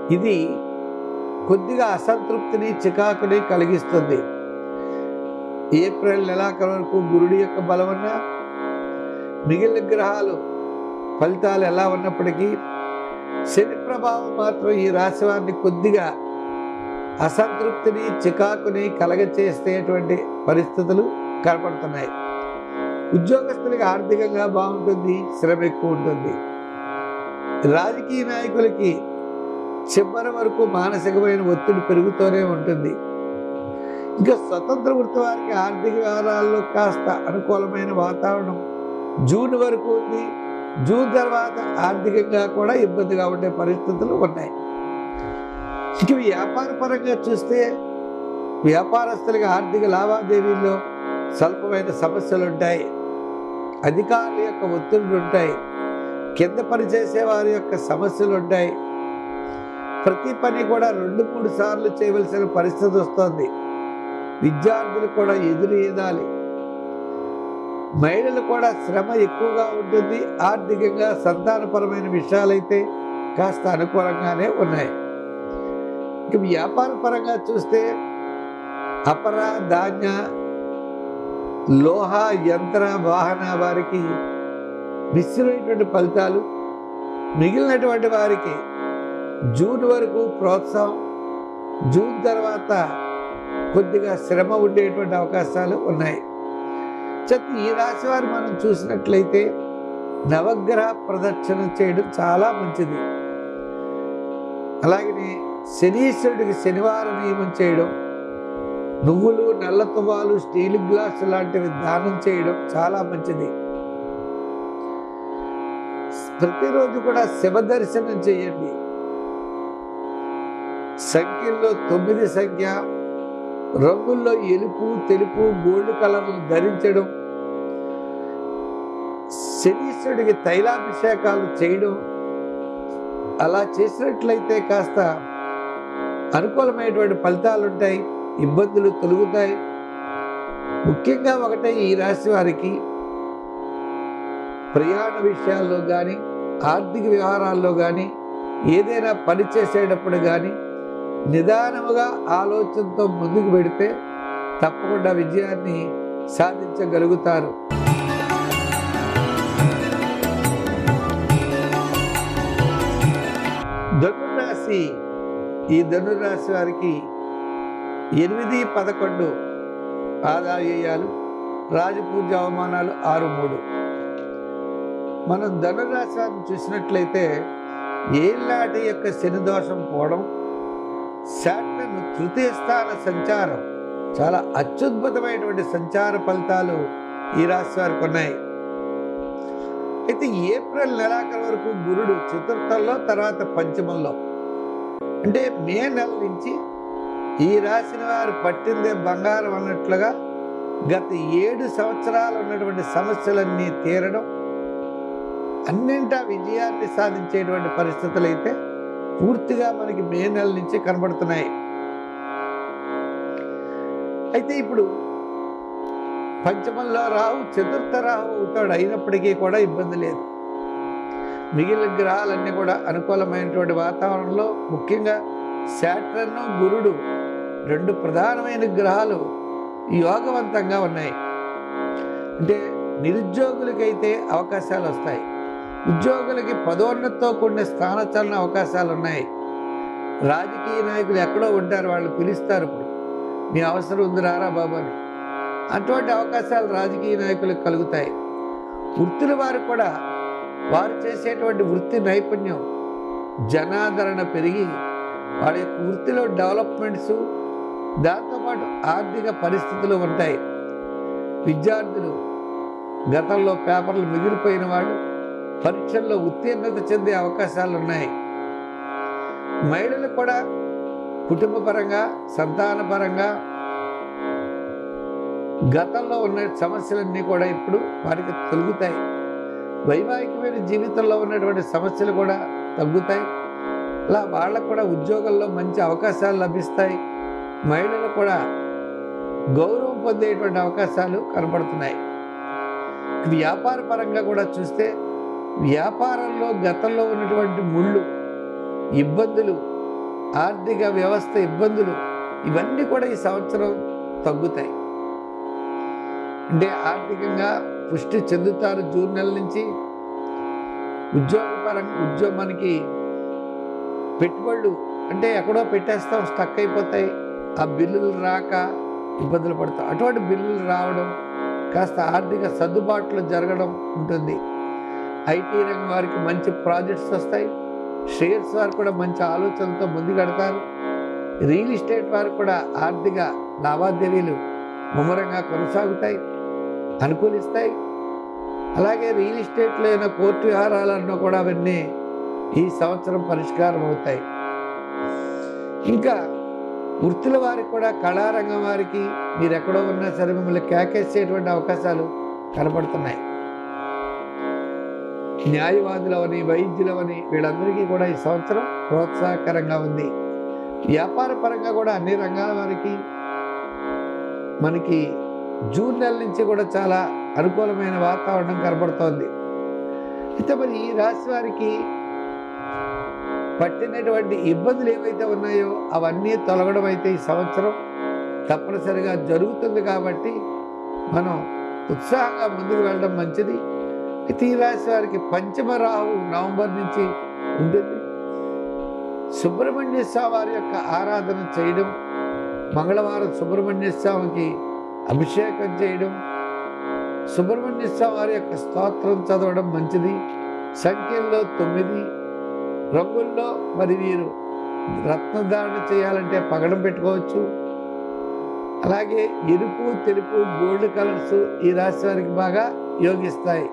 ఇది కొద్దిగా అసంతృప్తిని చికాకుని కలిగిస్తుంది ఏప్రిల్ నెలాఖరు వరకు గురుడి యొక్క బలం ఉన్నా మిగిలిన గ్రహాలు ఫలితాలు ఎలా ఉన్నప్పటికీ శని ప్రభావం మాత్రం ఈ రాశి వారిని కొద్దిగా అసంతృప్తిని చికాకుని కలగచేసేటువంటి పరిస్థితులు కనపడుతున్నాయి ఉద్యోగస్తులకి ఆర్థికంగా బాగుంటుంది శ్రమ ఎక్కువ ఉంటుంది రాజకీయ నాయకులకి చివరి వరకు మానసికమైన ఒత్తిడి పెరుగుతూనే ఉంటుంది ఇంకా స్వతంత్ర వృత్తి వారికి ఆర్థిక వ్యవహారాల్లో కాస్త అనుకూలమైన వాతావరణం జూన్ వరకు ఉంది జూన్ తర్వాత ఆర్థికంగా కూడా ఇబ్బందిగా ఉండే పరిస్థితులు ఉన్నాయి ఇక వ్యాపార పరంగా చూస్తే వ్యాపారస్తులకి ఆర్థిక లావాదేవీల్లో స్వల్పమైన సమస్యలు ఉంటాయి అధికారుల యొక్క ఒత్తిడులు ఉంటాయి కింద పనిచేసే వారి యొక్క సమస్యలు ఉంటాయి ప్రతి పని కూడా రెండు మూడు సార్లు చేయవలసిన పరిస్థితి వస్తుంది విద్యార్థులు కూడా ఎదురు ఈదాలి మహిళలు కూడా శ్రమ ఎక్కువగా ఉంటుంది ఆర్థికంగా సంతానపరమైన విషయాలైతే కాస్త అనుకూలంగానే ఉన్నాయి ఇక వ్యాపార పరంగా చూస్తే అపర ధాన్య లోహ యంత్ర వాహన వారికి మిశ్రమైనటువంటి ఫలితాలు మిగిలినటువంటి వారికి జూన్ వరకు ప్రోత్సాహం జూన్ తర్వాత కొద్దిగా శ్రమ ఉండేటువంటి అవకాశాలు ఉన్నాయి చెత్త ఈ రాశి వారు మనం చూసినట్లయితే నవగ్రహ ప్రదక్షిణ చేయడం చాలా మంచిది అలాగనే శనీశ్వరుడికి శనివారం నియమం చేయడం నువ్వులు నల్ల తువ్వాలు స్టీల్ గ్లాస్ లాంటివి దానం చేయడం చాలా మంచిది ప్రతిరోజు కూడా శివ దర్శనం చేయండి సంఖ్యల్లో తొమ్మిది సంఖ్య రంగుల్లో ఎలుపు తెలుపు గోల్డ్ కలర్లు ధరించడం శనీశ్వరుడికి తైలాభిషేకాలు చేయడం అలా చేసినట్లయితే కాస్త అనుకూలమైనటువంటి ఫలితాలు ఉంటాయి ఇబ్బందులు తొలుగుతాయి ముఖ్యంగా ఒకటే ఈ రాశి వారికి ప్రయాణ విషయాల్లో కానీ ఆర్థిక వ్యవహారాల్లో కానీ ఏదైనా పని చేసేటప్పుడు కానీ నిదానముగా ఆలోచనతో ముందుకు పెడితే తప్పకుండా విజయాన్ని సాధించగలుగుతారు ధనురాశి ఈ ధనురాశి వారికి ఎనిమిది పదకొండు ఆదాయాలు రాజపూజ అవమానాలు ఆరు మూడు మనం ధనురాశి వారిని చూసినట్లయితే ఏళ్ళాటి యొక్క శని దోషం పోవడం శాటర్న్ తృతీయ స్థాన సంచారం చాలా అత్యద్భుతమైనటువంటి సంచార ఫలితాలు ఈ రాశి వారికి ఉన్నాయి అయితే ఏప్రిల్ నెలాఖరు వరకు గురుడు చతుర్థంలో తర్వాత పంచమంలో అంటే మే నెల నుంచి ఈ రాసిన వారు పట్టిందే బంగారం అన్నట్లుగా గత ఏడు సంవత్సరాలు ఉన్నటువంటి సమస్యలన్నీ తీరడం అన్నింటా విజయాన్ని సాధించేటువంటి పరిస్థితులు అయితే పూర్తిగా మనకి మే నెల నుంచి కనబడుతున్నాయి అయితే ఇప్పుడు పంచమంలో రాహు చతుర్థ రాహు అవుతాడు అయినప్పటికీ కూడా ఇబ్బంది లేదు మిగిలిన గ్రహాలన్నీ కూడా అనుకూలమైనటువంటి వాతావరణంలో ముఖ్యంగా శాటర్న్ గురుడు రెండు ప్రధానమైన గ్రహాలు యోగవంతంగా ఉన్నాయి అంటే నిరుద్యోగులకైతే అవకాశాలు వస్తాయి ఉద్యోగులకి పదోన్నతితో కూడిన స్థానచలన అవకాశాలు ఉన్నాయి రాజకీయ నాయకులు ఎక్కడో ఉంటారు వాళ్ళు పిలుస్తారు ఇప్పుడు మీ అవసరం ఉంది రారా బాబు అని అటువంటి అవకాశాలు రాజకీయ నాయకులకు కలుగుతాయి వృత్తుల వారు కూడా వారు చేసేటువంటి వృత్తి నైపుణ్యం జనాదరణ పెరిగి వాళ్ళ యొక్క వృత్తిలో డెవలప్మెంట్స్ దాంతోపాటు ఆర్థిక పరిస్థితులు ఉంటాయి విద్యార్థులు గతంలో పేపర్లు మిగిలిపోయిన వాళ్ళు పరీక్షల్లో ఉత్తీర్ణత చెందే అవకాశాలు ఉన్నాయి మహిళలు కూడా కుటుంబ పరంగా సంతాన పరంగా గతంలో ఉన్న సమస్యలన్నీ కూడా ఇప్పుడు వారికి తొలుగుతాయి వైవాహికమైన జీవితంలో ఉన్నటువంటి సమస్యలు కూడా తగ్గుతాయి అలా వాళ్ళకు కూడా ఉద్యోగంలో మంచి అవకాశాలు లభిస్తాయి మహిళలు కూడా గౌరవం పొందేటువంటి అవకాశాలు కనపడుతున్నాయి వ్యాపార పరంగా కూడా చూస్తే వ్యాపారంలో గతంలో ఉన్నటువంటి ముళ్ళు ఇబ్బందులు ఆర్థిక వ్యవస్థ ఇబ్బందులు ఇవన్నీ కూడా ఈ సంవత్సరం తగ్గుతాయి అంటే ఆర్థికంగా పుష్టి చెందుతారు జూన్ నెల నుంచి ఉద్యోగపరంగా ఉద్యోగం మనకి పెట్టుబడులు అంటే ఎక్కడో పెట్టేస్తాం స్టక్ అయిపోతాయి ఆ బిల్లులు రాక ఇబ్బందులు పడతాం అటువంటి బిల్లులు రావడం కాస్త ఆర్థిక సర్దుబాట్లు జరగడం ఉంటుంది ఐటీ రంగం వారికి మంచి ప్రాజెక్ట్స్ వస్తాయి షేర్స్ వారు కూడా మంచి ఆలోచనలతో ముందుకెడతారు రియల్ ఎస్టేట్ వారు కూడా ఆర్థిక లావాదేవీలు ముమ్మరంగా కొనసాగుతాయి అనుకూలిస్తాయి అలాగే రియల్ ఎస్టేట్లో అయిన కోర్టు వ్యవహారాలన్నా కూడా అవన్నీ ఈ సంవత్సరం పరిష్కారం అవుతాయి ఇంకా వృత్తుల వారికి కూడా కళారంగం వారికి మీరు ఎక్కడో ఉన్నా సరే మిమ్మల్ని కేకేసేటువంటి అవకాశాలు కనపడుతున్నాయి న్యాయవాదులవని వైద్యులవని వీళ్ళందరికీ కూడా ఈ సంవత్సరం ప్రోత్సాహకరంగా ఉంది వ్యాపార పరంగా కూడా అన్ని రంగాల వారికి మనకి జూన్ నెల నుంచి కూడా చాలా అనుకూలమైన వాతావరణం కనబడుతోంది అయితే మరి ఈ రాశి వారికి పట్టినటువంటి ఇబ్బందులు ఏవైతే ఉన్నాయో అవన్నీ తొలగడం అయితే ఈ సంవత్సరం తప్పనిసరిగా జరుగుతుంది కాబట్టి మనం ఉత్సాహంగా ముందుకు వెళ్ళడం మంచిది అయితే ఈ రాశి వారికి పంచమ రాహు నవంబర్ నుంచి ఉంటుంది సుబ్రహ్మణ్య స్వామి వారి యొక్క ఆరాధన చేయడం మంగళవారం సుబ్రహ్మణ్య స్వామికి అభిషేకం చేయడం సుబ్రహ్మణ్య స్వామి వారి యొక్క స్తోత్రం చదవడం మంచిది సంఖ్యల్లో తొమ్మిది రంగుల్లో మరి వీరు రత్నధారణ చేయాలంటే పగడం పెట్టుకోవచ్చు అలాగే ఎరుపు తెలుపు గోల్డ్ కలర్స్ ఈ రాశి వారికి బాగా యోగిస్తాయి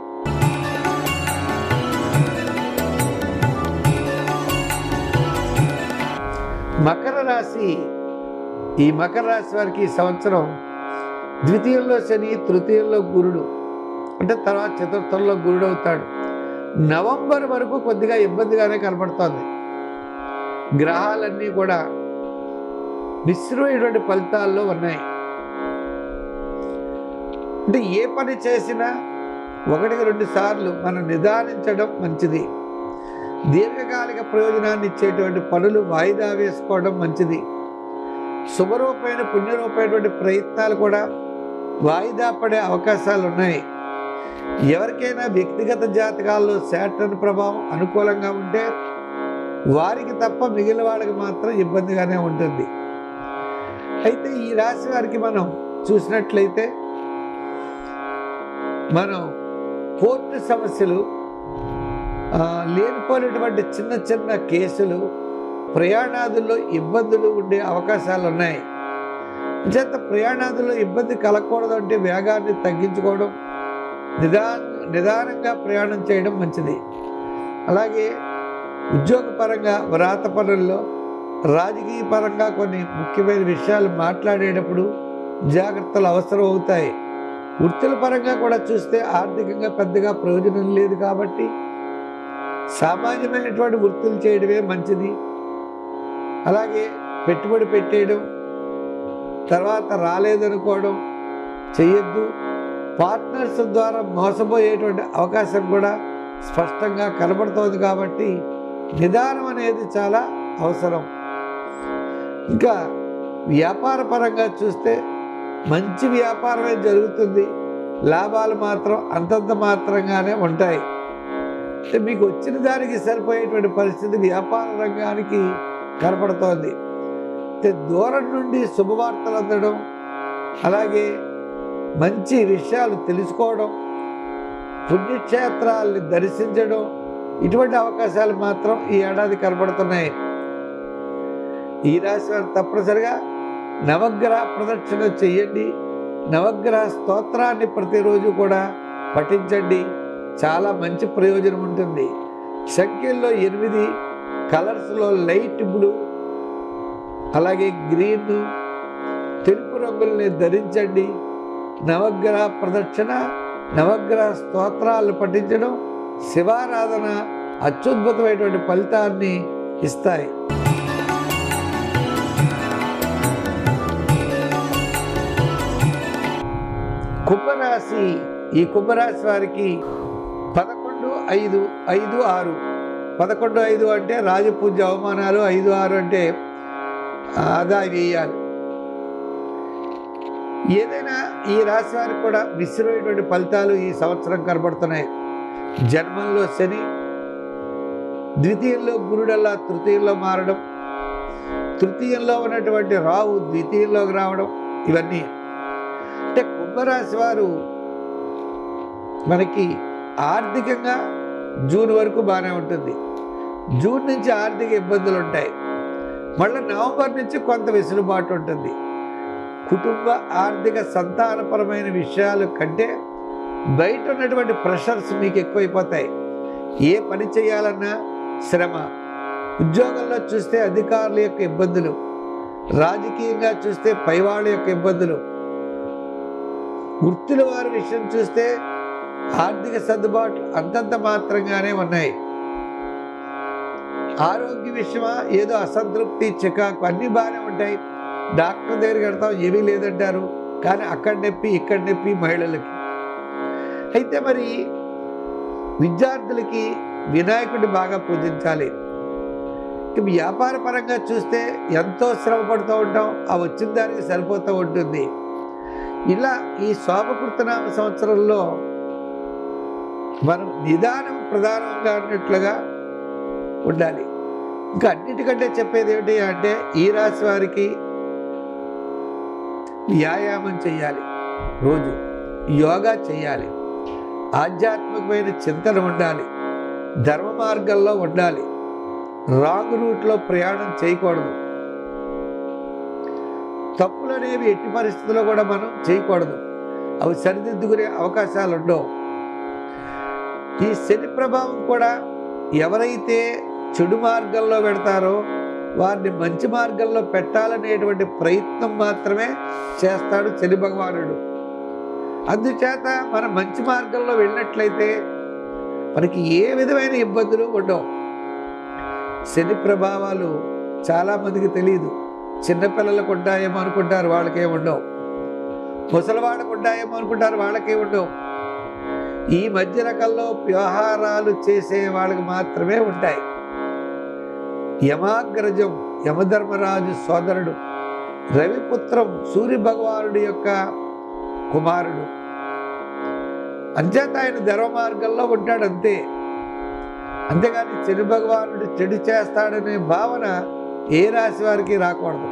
మకర రాశి ఈ మకర రాశి వారికి ఈ సంవత్సరం ద్వితీయంలో శని తృతీయంలో గురుడు అంటే తర్వాత చతుర్థంలో గురుడు అవుతాడు నవంబర్ వరకు కొద్దిగా ఇబ్బందిగానే కనపడుతోంది గ్రహాలన్నీ కూడా మిశ్రమైనటువంటి ఫలితాల్లో ఉన్నాయి అంటే ఏ పని చేసినా ఒకటికి రెండు సార్లు మనం నిదానించడం మంచిది దీర్ఘకాలిక ప్రయోజనాన్ని ఇచ్చేటువంటి పనులు వాయిదా వేసుకోవడం మంచిది శుభరూపమైన పుణ్యరూపమైనటువంటి ప్రయత్నాలు కూడా వాయిదా పడే అవకాశాలు ఉన్నాయి ఎవరికైనా వ్యక్తిగత జాతకాల్లో శాటర్న్ ప్రభావం అనుకూలంగా ఉంటే వారికి తప్ప మిగిలిన వాళ్ళకి మాత్రం ఇబ్బందిగానే ఉంటుంది అయితే ఈ రాశి వారికి మనం చూసినట్లయితే మనం కోర్టు సమస్యలు ఆ, లేనిపోయినటువంటి చిన్న చిన్న కేసులు ప్రయాణాదుల్లో ఇబ్బందులు ఉండే అవకాశాలు ఉన్నాయి చేత ప్రయాణాదుల్లో ఇబ్బంది కలగకూడదు అంటే వేగాన్ని తగ్గించుకోవడం నిదాన నిదానంగా ప్రయాణం చేయడం మంచిది అలాగే ఉద్యోగపరంగా వ్రాత పనుల్లో రాజకీయ పరంగా కొన్ని ముఖ్యమైన విషయాలు మాట్లాడేటప్పుడు జాగ్రత్తలు అవసరం అవుతాయి వృత్తుల పరంగా కూడా చూస్తే ఆర్థికంగా పెద్దగా ప్రయోజనం లేదు కాబట్టి సామాన్యమైనటువంటి వృత్తులు చేయడమే మంచిది అలాగే పెట్టుబడి పెట్టేయడం తర్వాత రాలేదనుకోవడం చేయొద్దు పార్ట్నర్స్ ద్వారా మోసపోయేటువంటి అవకాశం కూడా స్పష్టంగా కనబడుతోంది కాబట్టి నిదానం అనేది చాలా అవసరం ఇంకా వ్యాపార పరంగా చూస్తే మంచి వ్యాపారమే జరుగుతుంది లాభాలు మాత్రం అంతంత మాత్రంగానే ఉంటాయి అంటే మీకు వచ్చిన దానికి సరిపోయేటువంటి పరిస్థితి వ్యాపార రంగానికి కనపడుతోంది అంటే దూరం నుండి శుభవార్తలు అందడం అలాగే మంచి విషయాలు తెలుసుకోవడం పుణ్యక్షేత్రాల్ని దర్శించడం ఇటువంటి అవకాశాలు మాత్రం ఈ ఏడాది కనబడుతున్నాయి ఈ రాశి వారు తప్పనిసరిగా నవగ్రహ ప్రదక్షిణ చెయ్యండి నవగ్రహ స్తోత్రాన్ని ప్రతిరోజు కూడా పఠించండి చాలా మంచి ప్రయోజనం ఉంటుంది సంఖ్యల్లో ఎనిమిది కలర్స్లో లైట్ బ్లూ అలాగే గ్రీన్ తెలుపు రంగుల్ని ధరించండి నవగ్రహ ప్రదక్షిణ నవగ్రహ స్తోత్రాలు పఠించడం శివారాధన అత్యద్భుతమైనటువంటి ఫలితాన్ని ఇస్తాయి కుంభరాశి ఈ కుంభరాశి వారికి పదకొండు ఐదు ఐదు ఆరు పదకొండు ఐదు అంటే రాజపూజ్య అవమానాలు ఐదు ఆరు అంటే ఆదా వేయాలి ఏదైనా ఈ రాశి వారికి కూడా మిశ్రమైనటువంటి ఫలితాలు ఈ సంవత్సరం కనబడుతున్నాయి జన్మంలో శని ద్వితీయంలో గురుడల్లా తృతీయంలో మారడం తృతీయంలో ఉన్నటువంటి రావు ద్వితీయంలోకి రావడం ఇవన్నీ అంటే కుంభరాశి వారు మనకి ఆర్థికంగా జూన్ వరకు బాగానే ఉంటుంది జూన్ నుంచి ఆర్థిక ఇబ్బందులు ఉంటాయి మళ్ళీ నవంబర్ నుంచి కొంత వెసులుబాటు ఉంటుంది కుటుంబ ఆర్థిక సంతానపరమైన విషయాలు కంటే బయట ఉన్నటువంటి ప్రెషర్స్ మీకు ఎక్కువైపోతాయి ఏ పని చేయాలన్నా శ్రమ ఉద్యోగంలో చూస్తే అధికారుల యొక్క ఇబ్బందులు రాజకీయంగా చూస్తే పైవాళ్ళ యొక్క ఇబ్బందులు వృత్తుల వారి విషయం చూస్తే ఆర్థిక సర్దుబాట్లు అంతంత మాత్రంగానే ఉన్నాయి ఆరోగ్య విషయమా ఏదో అసంతృప్తి చికాకు అన్నీ బాగానే ఉంటాయి డాక్టర్ దగ్గరికి వెళ్తాం ఏమీ లేదంటారు కానీ అక్కడ నొప్పి ఇక్కడ నొప్పి మహిళలకి అయితే మరి విద్యార్థులకి వినాయకుడిని బాగా పూజించాలి ఇక వ్యాపార పరంగా చూస్తే ఎంతో శ్రమ పడుతూ ఉంటాం ఆ వచ్చిన దానికి సరిపోతూ ఉంటుంది ఇలా ఈ శోభకృతనామ సంవత్సరంలో మనం నిదానం ప్రధానంగా అన్నట్లుగా ఉండాలి ఇంకా అన్నిటికంటే చెప్పేది ఏమిటి అంటే ఈ రాశి వారికి వ్యాయామం చేయాలి రోజు యోగా చేయాలి ఆధ్యాత్మికమైన చింతన ఉండాలి ధర్మ మార్గంలో ఉండాలి రాంగ్ రూట్లో ప్రయాణం చేయకూడదు తప్పులు అనేవి ఎట్టి పరిస్థితుల్లో కూడా మనం చేయకూడదు అవి సరిదిద్దుకునే అవకాశాలు ఉండవు ఈ శని ప్రభావం కూడా ఎవరైతే చెడు మార్గంలో పెడతారో వారిని మంచి మార్గంలో పెట్టాలనేటువంటి ప్రయత్నం మాత్రమే చేస్తాడు శని భగవానుడు అందుచేత మనం మంచి మార్గంలో వెళ్ళినట్లయితే మనకి ఏ విధమైన ఇబ్బందులు ఉండవు శని ప్రభావాలు చాలామందికి తెలియదు చిన్నపిల్లలకు ఉంటాయేమో అనుకుంటారు వాళ్ళకే ఉండవు ముసలివాళ్ళకు ఉంటాయేమో అనుకుంటారు వాళ్ళకే ఉండవు ఈ మధ్య రకంలో వ్యవహారాలు చేసే వాళ్ళకి మాత్రమే ఉంటాయి యమాగ్రజం యమధర్మరాజు సోదరుడు రవిపుత్రం సూర్య భగవానుడి యొక్క కుమారుడు అంచేత ఆయన ధర్మ మార్గంలో ఉంటాడు అంతే అంతేగాని శని భగవానుడు చెడు చేస్తాడనే భావన ఏ రాశి వారికి రాకూడదు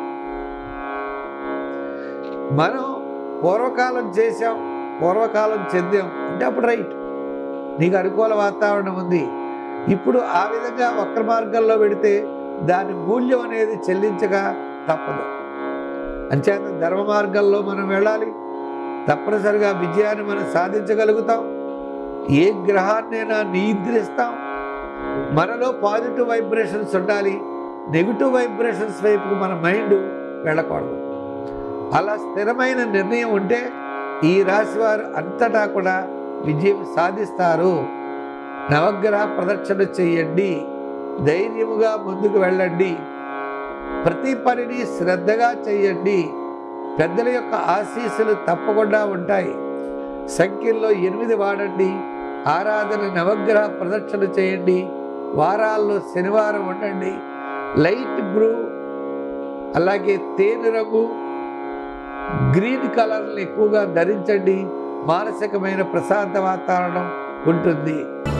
మనం పూర్వకాలం చేసాం పూర్వకాలం చెందాం అంటే అప్పుడు రైట్ నీకు అనుకూల వాతావరణం ఉంది ఇప్పుడు ఆ విధంగా వక్ర మార్గంలో పెడితే దాని మూల్యం అనేది చెల్లించక తప్పదు అంచేత ధర్మ మార్గంలో మనం వెళ్ళాలి తప్పనిసరిగా విజయాన్ని మనం సాధించగలుగుతాం ఏ గ్రహాన్నైనా నియంత్రిస్తాం మనలో పాజిటివ్ వైబ్రేషన్స్ ఉండాలి నెగిటివ్ వైబ్రేషన్స్ వైపుకు మన మైండ్ వెళ్ళకూడదు అలా స్థిరమైన నిర్ణయం ఉంటే ఈ రాశి వారు అంతటా కూడా విజయం సాధిస్తారు నవగ్రహ ప్రదక్షిణ చేయండి ధైర్యముగా ముందుకు వెళ్ళండి ప్రతి పనిని శ్రద్ధగా చేయండి పెద్దల యొక్క ఆశీస్సులు తప్పకుండా ఉంటాయి సంఖ్యల్లో ఎనిమిది వాడండి ఆరాధన నవగ్రహ ప్రదక్షిణ చేయండి వారాల్లో శనివారం ఉండండి లైట్ బ్లూ అలాగే తేనె రంగు గ్రీన్ కలర్ని ఎక్కువగా ధరించండి మానసికమైన ప్రశాంత వాతావరణం ఉంటుంది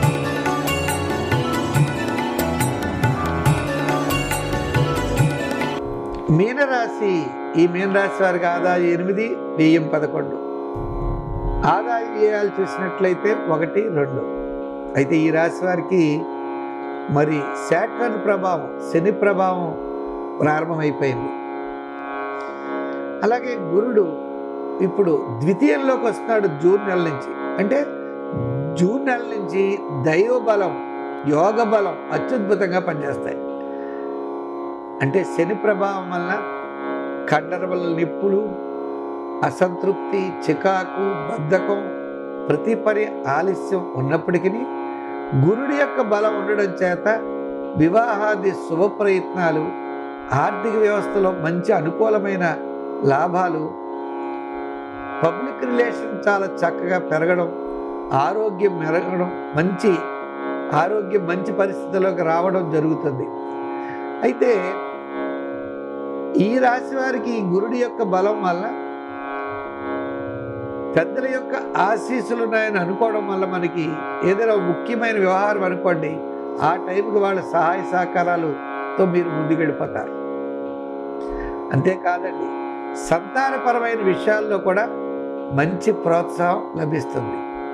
మీనరాశి ఈ మీనరాశి వారికి ఆదాయం ఎనిమిది వ్యయం పదకొండు ఆదాయ వ్యయాలు చూసినట్లయితే ఒకటి రెండు అయితే ఈ రాశి వారికి మరి శాటర్న్ ప్రభావం శని ప్రభావం ప్రారంభమైపోయింది అలాగే గురుడు ఇప్పుడు ద్వితీయంలోకి వస్తున్నాడు జూన్ నెల నుంచి అంటే జూన్ నెల నుంచి దైవ బలం యోగ బలం అత్యద్భుతంగా పనిచేస్తాయి అంటే శని ప్రభావం వలన కండరబల నిప్పులు అసంతృప్తి చికాకు బద్ధకం ప్రతి పని ఆలస్యం ఉన్నప్పటికీ గురుడి యొక్క బలం ఉండడం చేత వివాహాది శుభ ప్రయత్నాలు ఆర్థిక వ్యవస్థలో మంచి అనుకూలమైన లాభాలు పబ్లిక్ రిలేషన్ చాలా చక్కగా పెరగడం ఆరోగ్యం మెరగడం మంచి ఆరోగ్యం మంచి పరిస్థితిలోకి రావడం జరుగుతుంది అయితే ఈ రాశి వారికి ఈ గురుడి యొక్క బలం వల్ల పెద్దల యొక్క ఆశీస్సులు ఉన్నాయని అనుకోవడం వల్ల మనకి ఏదైనా ఒక ముఖ్యమైన వ్యవహారం అనుకోండి ఆ టైంకి వాళ్ళ సహాయ సహకారాలతో మీరు ముందుకెళ్ళిపోతారు అంతేకాదండి సంతానపరమైన విషయాల్లో కూడా మంచి ప్రోత్సాహం లభిస్తుంది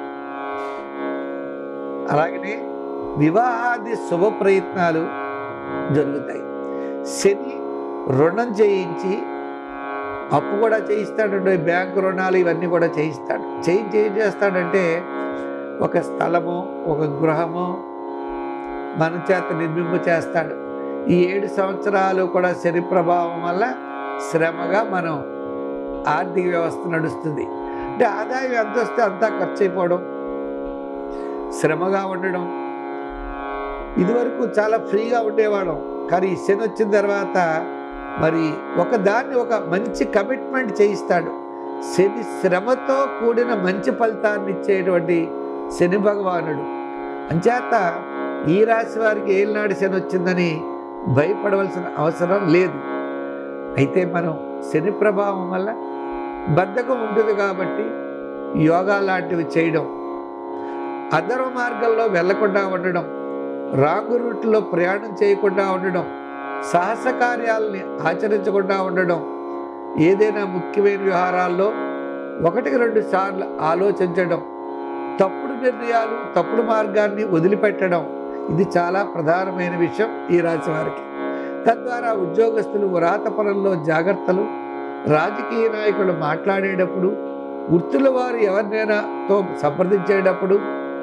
అలాగనే వివాహాది శుభ ప్రయత్నాలు జరుగుతాయి శని రుణం చేయించి అప్పు కూడా చేయిస్తాడండి బ్యాంకు రుణాలు ఇవన్నీ కూడా చేయిస్తాడు చేయించి ఏం చేస్తాడంటే ఒక స్థలము ఒక గృహము మన చేత నిర్మింపు చేస్తాడు ఈ ఏడు సంవత్సరాలు కూడా శని ప్రభావం వల్ల శ్రమగా మనం ఆర్థిక వ్యవస్థ నడుస్తుంది అంటే ఆదాయం ఎంత వస్తే అంతా ఖర్చు అయిపోవడం శ్రమగా ఉండడం ఇదివరకు చాలా ఫ్రీగా ఉండేవాళ్ళం కానీ ఈ శని వచ్చిన తర్వాత మరి ఒక దాన్ని ఒక మంచి కమిట్మెంట్ చేయిస్తాడు శని శ్రమతో కూడిన మంచి ఫలితాన్ని ఇచ్చేటువంటి శని భగవానుడు అంచేత ఈ రాశి వారికి ఏలినాడు శని వచ్చిందని భయపడవలసిన అవసరం లేదు అయితే మనం శని ప్రభావం వల్ల బద్ధకం ఉంటుంది కాబట్టి యోగా లాంటివి చేయడం అధర్వ మార్గంలో వెళ్లకుండా ఉండడం రాంగు రూట్లో ప్రయాణం చేయకుండా ఉండడం సాహస కార్యాలని ఆచరించకుండా ఉండడం ఏదైనా ముఖ్యమైన వ్యవహారాల్లో ఒకటికి రెండు సార్లు ఆలోచించడం తప్పుడు నిర్ణయాలు తప్పుడు మార్గాన్ని వదిలిపెట్టడం ఇది చాలా ప్రధానమైన విషయం ఈ రాశి వారికి తద్వారా ఉద్యోగస్తులు వ్రాత పనుల్లో జాగ్రత్తలు రాజకీయ నాయకులు మాట్లాడేటప్పుడు వృత్తుల వారు ఎవరినైనా తో సంప్రదించేటప్పుడు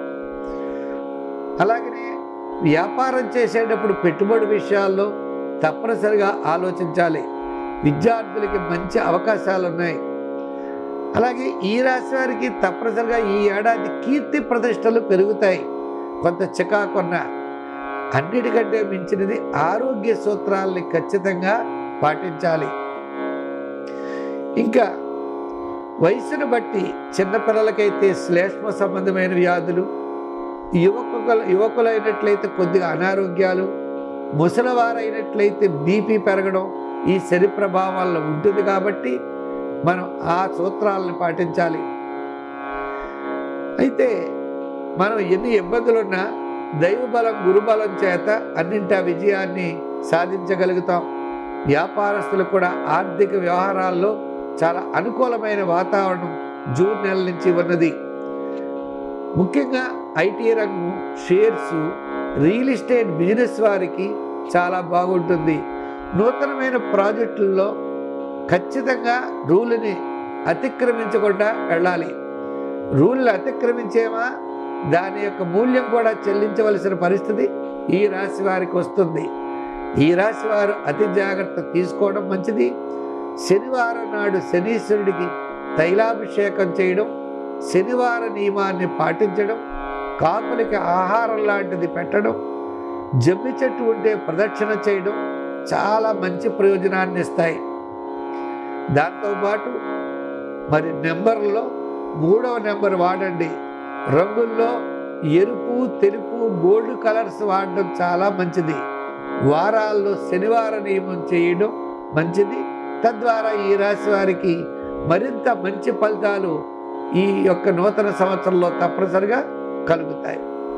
అలాగనే వ్యాపారం చేసేటప్పుడు పెట్టుబడి విషయాల్లో తప్పనిసరిగా ఆలోచించాలి విద్యార్థులకి మంచి అవకాశాలు ఉన్నాయి అలాగే ఈ రాశి వారికి తప్పనిసరిగా ఈ ఏడాది కీర్తి ప్రతిష్టలు పెరుగుతాయి కొంత చికాకున్న అన్నిటికంటే మించినది ఆరోగ్య సూత్రాలని ఖచ్చితంగా పాటించాలి ఇంకా వయసును బట్టి చిన్నపిల్లలకైతే శ్లేష్మ సంబంధమైన వ్యాధులు యువకుల యువకులైనట్లయితే కొద్దిగా అనారోగ్యాలు ముసలివారైనట్లయితే బీపీ పెరగడం ఈ శని ప్రభావం వల్ల ఉంటుంది కాబట్టి మనం ఆ సూత్రాలను పాటించాలి అయితే మనం ఎన్ని ఇబ్బందులున్నా దైవబలం గురుబలం చేత అన్నింటి ఆ విజయాన్ని సాధించగలుగుతాం వ్యాపారస్తులు కూడా ఆర్థిక వ్యవహారాల్లో చాలా అనుకూలమైన వాతావరణం జూన్ నెల నుంచి ఉన్నది ముఖ్యంగా ఐటీ రంగం షేర్స్ రియల్ ఎస్టేట్ బిజినెస్ వారికి చాలా బాగుంటుంది నూతనమైన ప్రాజెక్టుల్లో ఖచ్చితంగా రూల్ని అతిక్రమించకుండా వెళ్ళాలి రూల్ని అతిక్రమించేమా దాని యొక్క మూల్యం కూడా చెల్లించవలసిన పరిస్థితి ఈ రాశి వారికి వస్తుంది ఈ రాశి వారు అతి జాగ్రత్త తీసుకోవడం మంచిది శనివారం నాడు శనీశ్వరుడికి తైలాభిషేకం చేయడం శనివార నియమాన్ని పాటించడం కాకులకి ఆహారం లాంటిది పెట్టడం జమ్మి చెట్టు ఉంటే ప్రదక్షిణ చేయడం చాలా మంచి ప్రయోజనాన్ని ఇస్తాయి దాంతోపాటు మరి నెంబర్లో మూడవ నెంబర్ వాడండి రంగుల్లో ఎరుపు తెలుపు గోల్డ్ కలర్స్ వాడడం చాలా మంచిది వారాల్లో శనివార నియమం చేయడం మంచిది తద్వారా ఈ రాశి వారికి మరింత మంచి ఫలితాలు ఈ యొక్క నూతన సంవత్సరంలో తప్పనిసరిగా కలుగుతాయి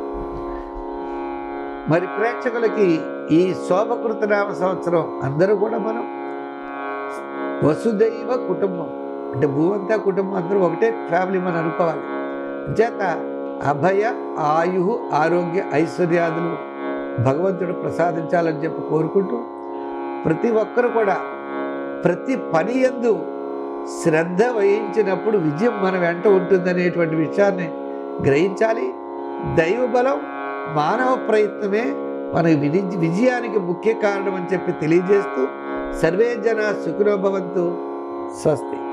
మరి ప్రేక్షకులకి ఈ శోభకృత నామ సంవత్సరం అందరూ కూడా మనం వసుదైవ కుటుంబం అంటే భూమంతా కుటుంబం అందరూ ఒకటే ఫ్యామిలీ మనం అనుకోవాలి చేత అభయ ఆయు ఆరోగ్య ఐశ్వర్యాదులు భగవంతుడు ప్రసాదించాలని చెప్పి కోరుకుంటూ ప్రతి ఒక్కరు కూడా ప్రతి పని ఎందు శ్రద్ధ వహించినప్పుడు విజయం మన వెంట ఉంటుందనేటువంటి విషయాన్ని గ్రహించాలి దైవ బలం మానవ ప్రయత్నమే మన విజి విజయానికి ముఖ్య కారణం అని చెప్పి తెలియజేస్తూ సర్వే జన సుఖినోభవంతు స్వస్తి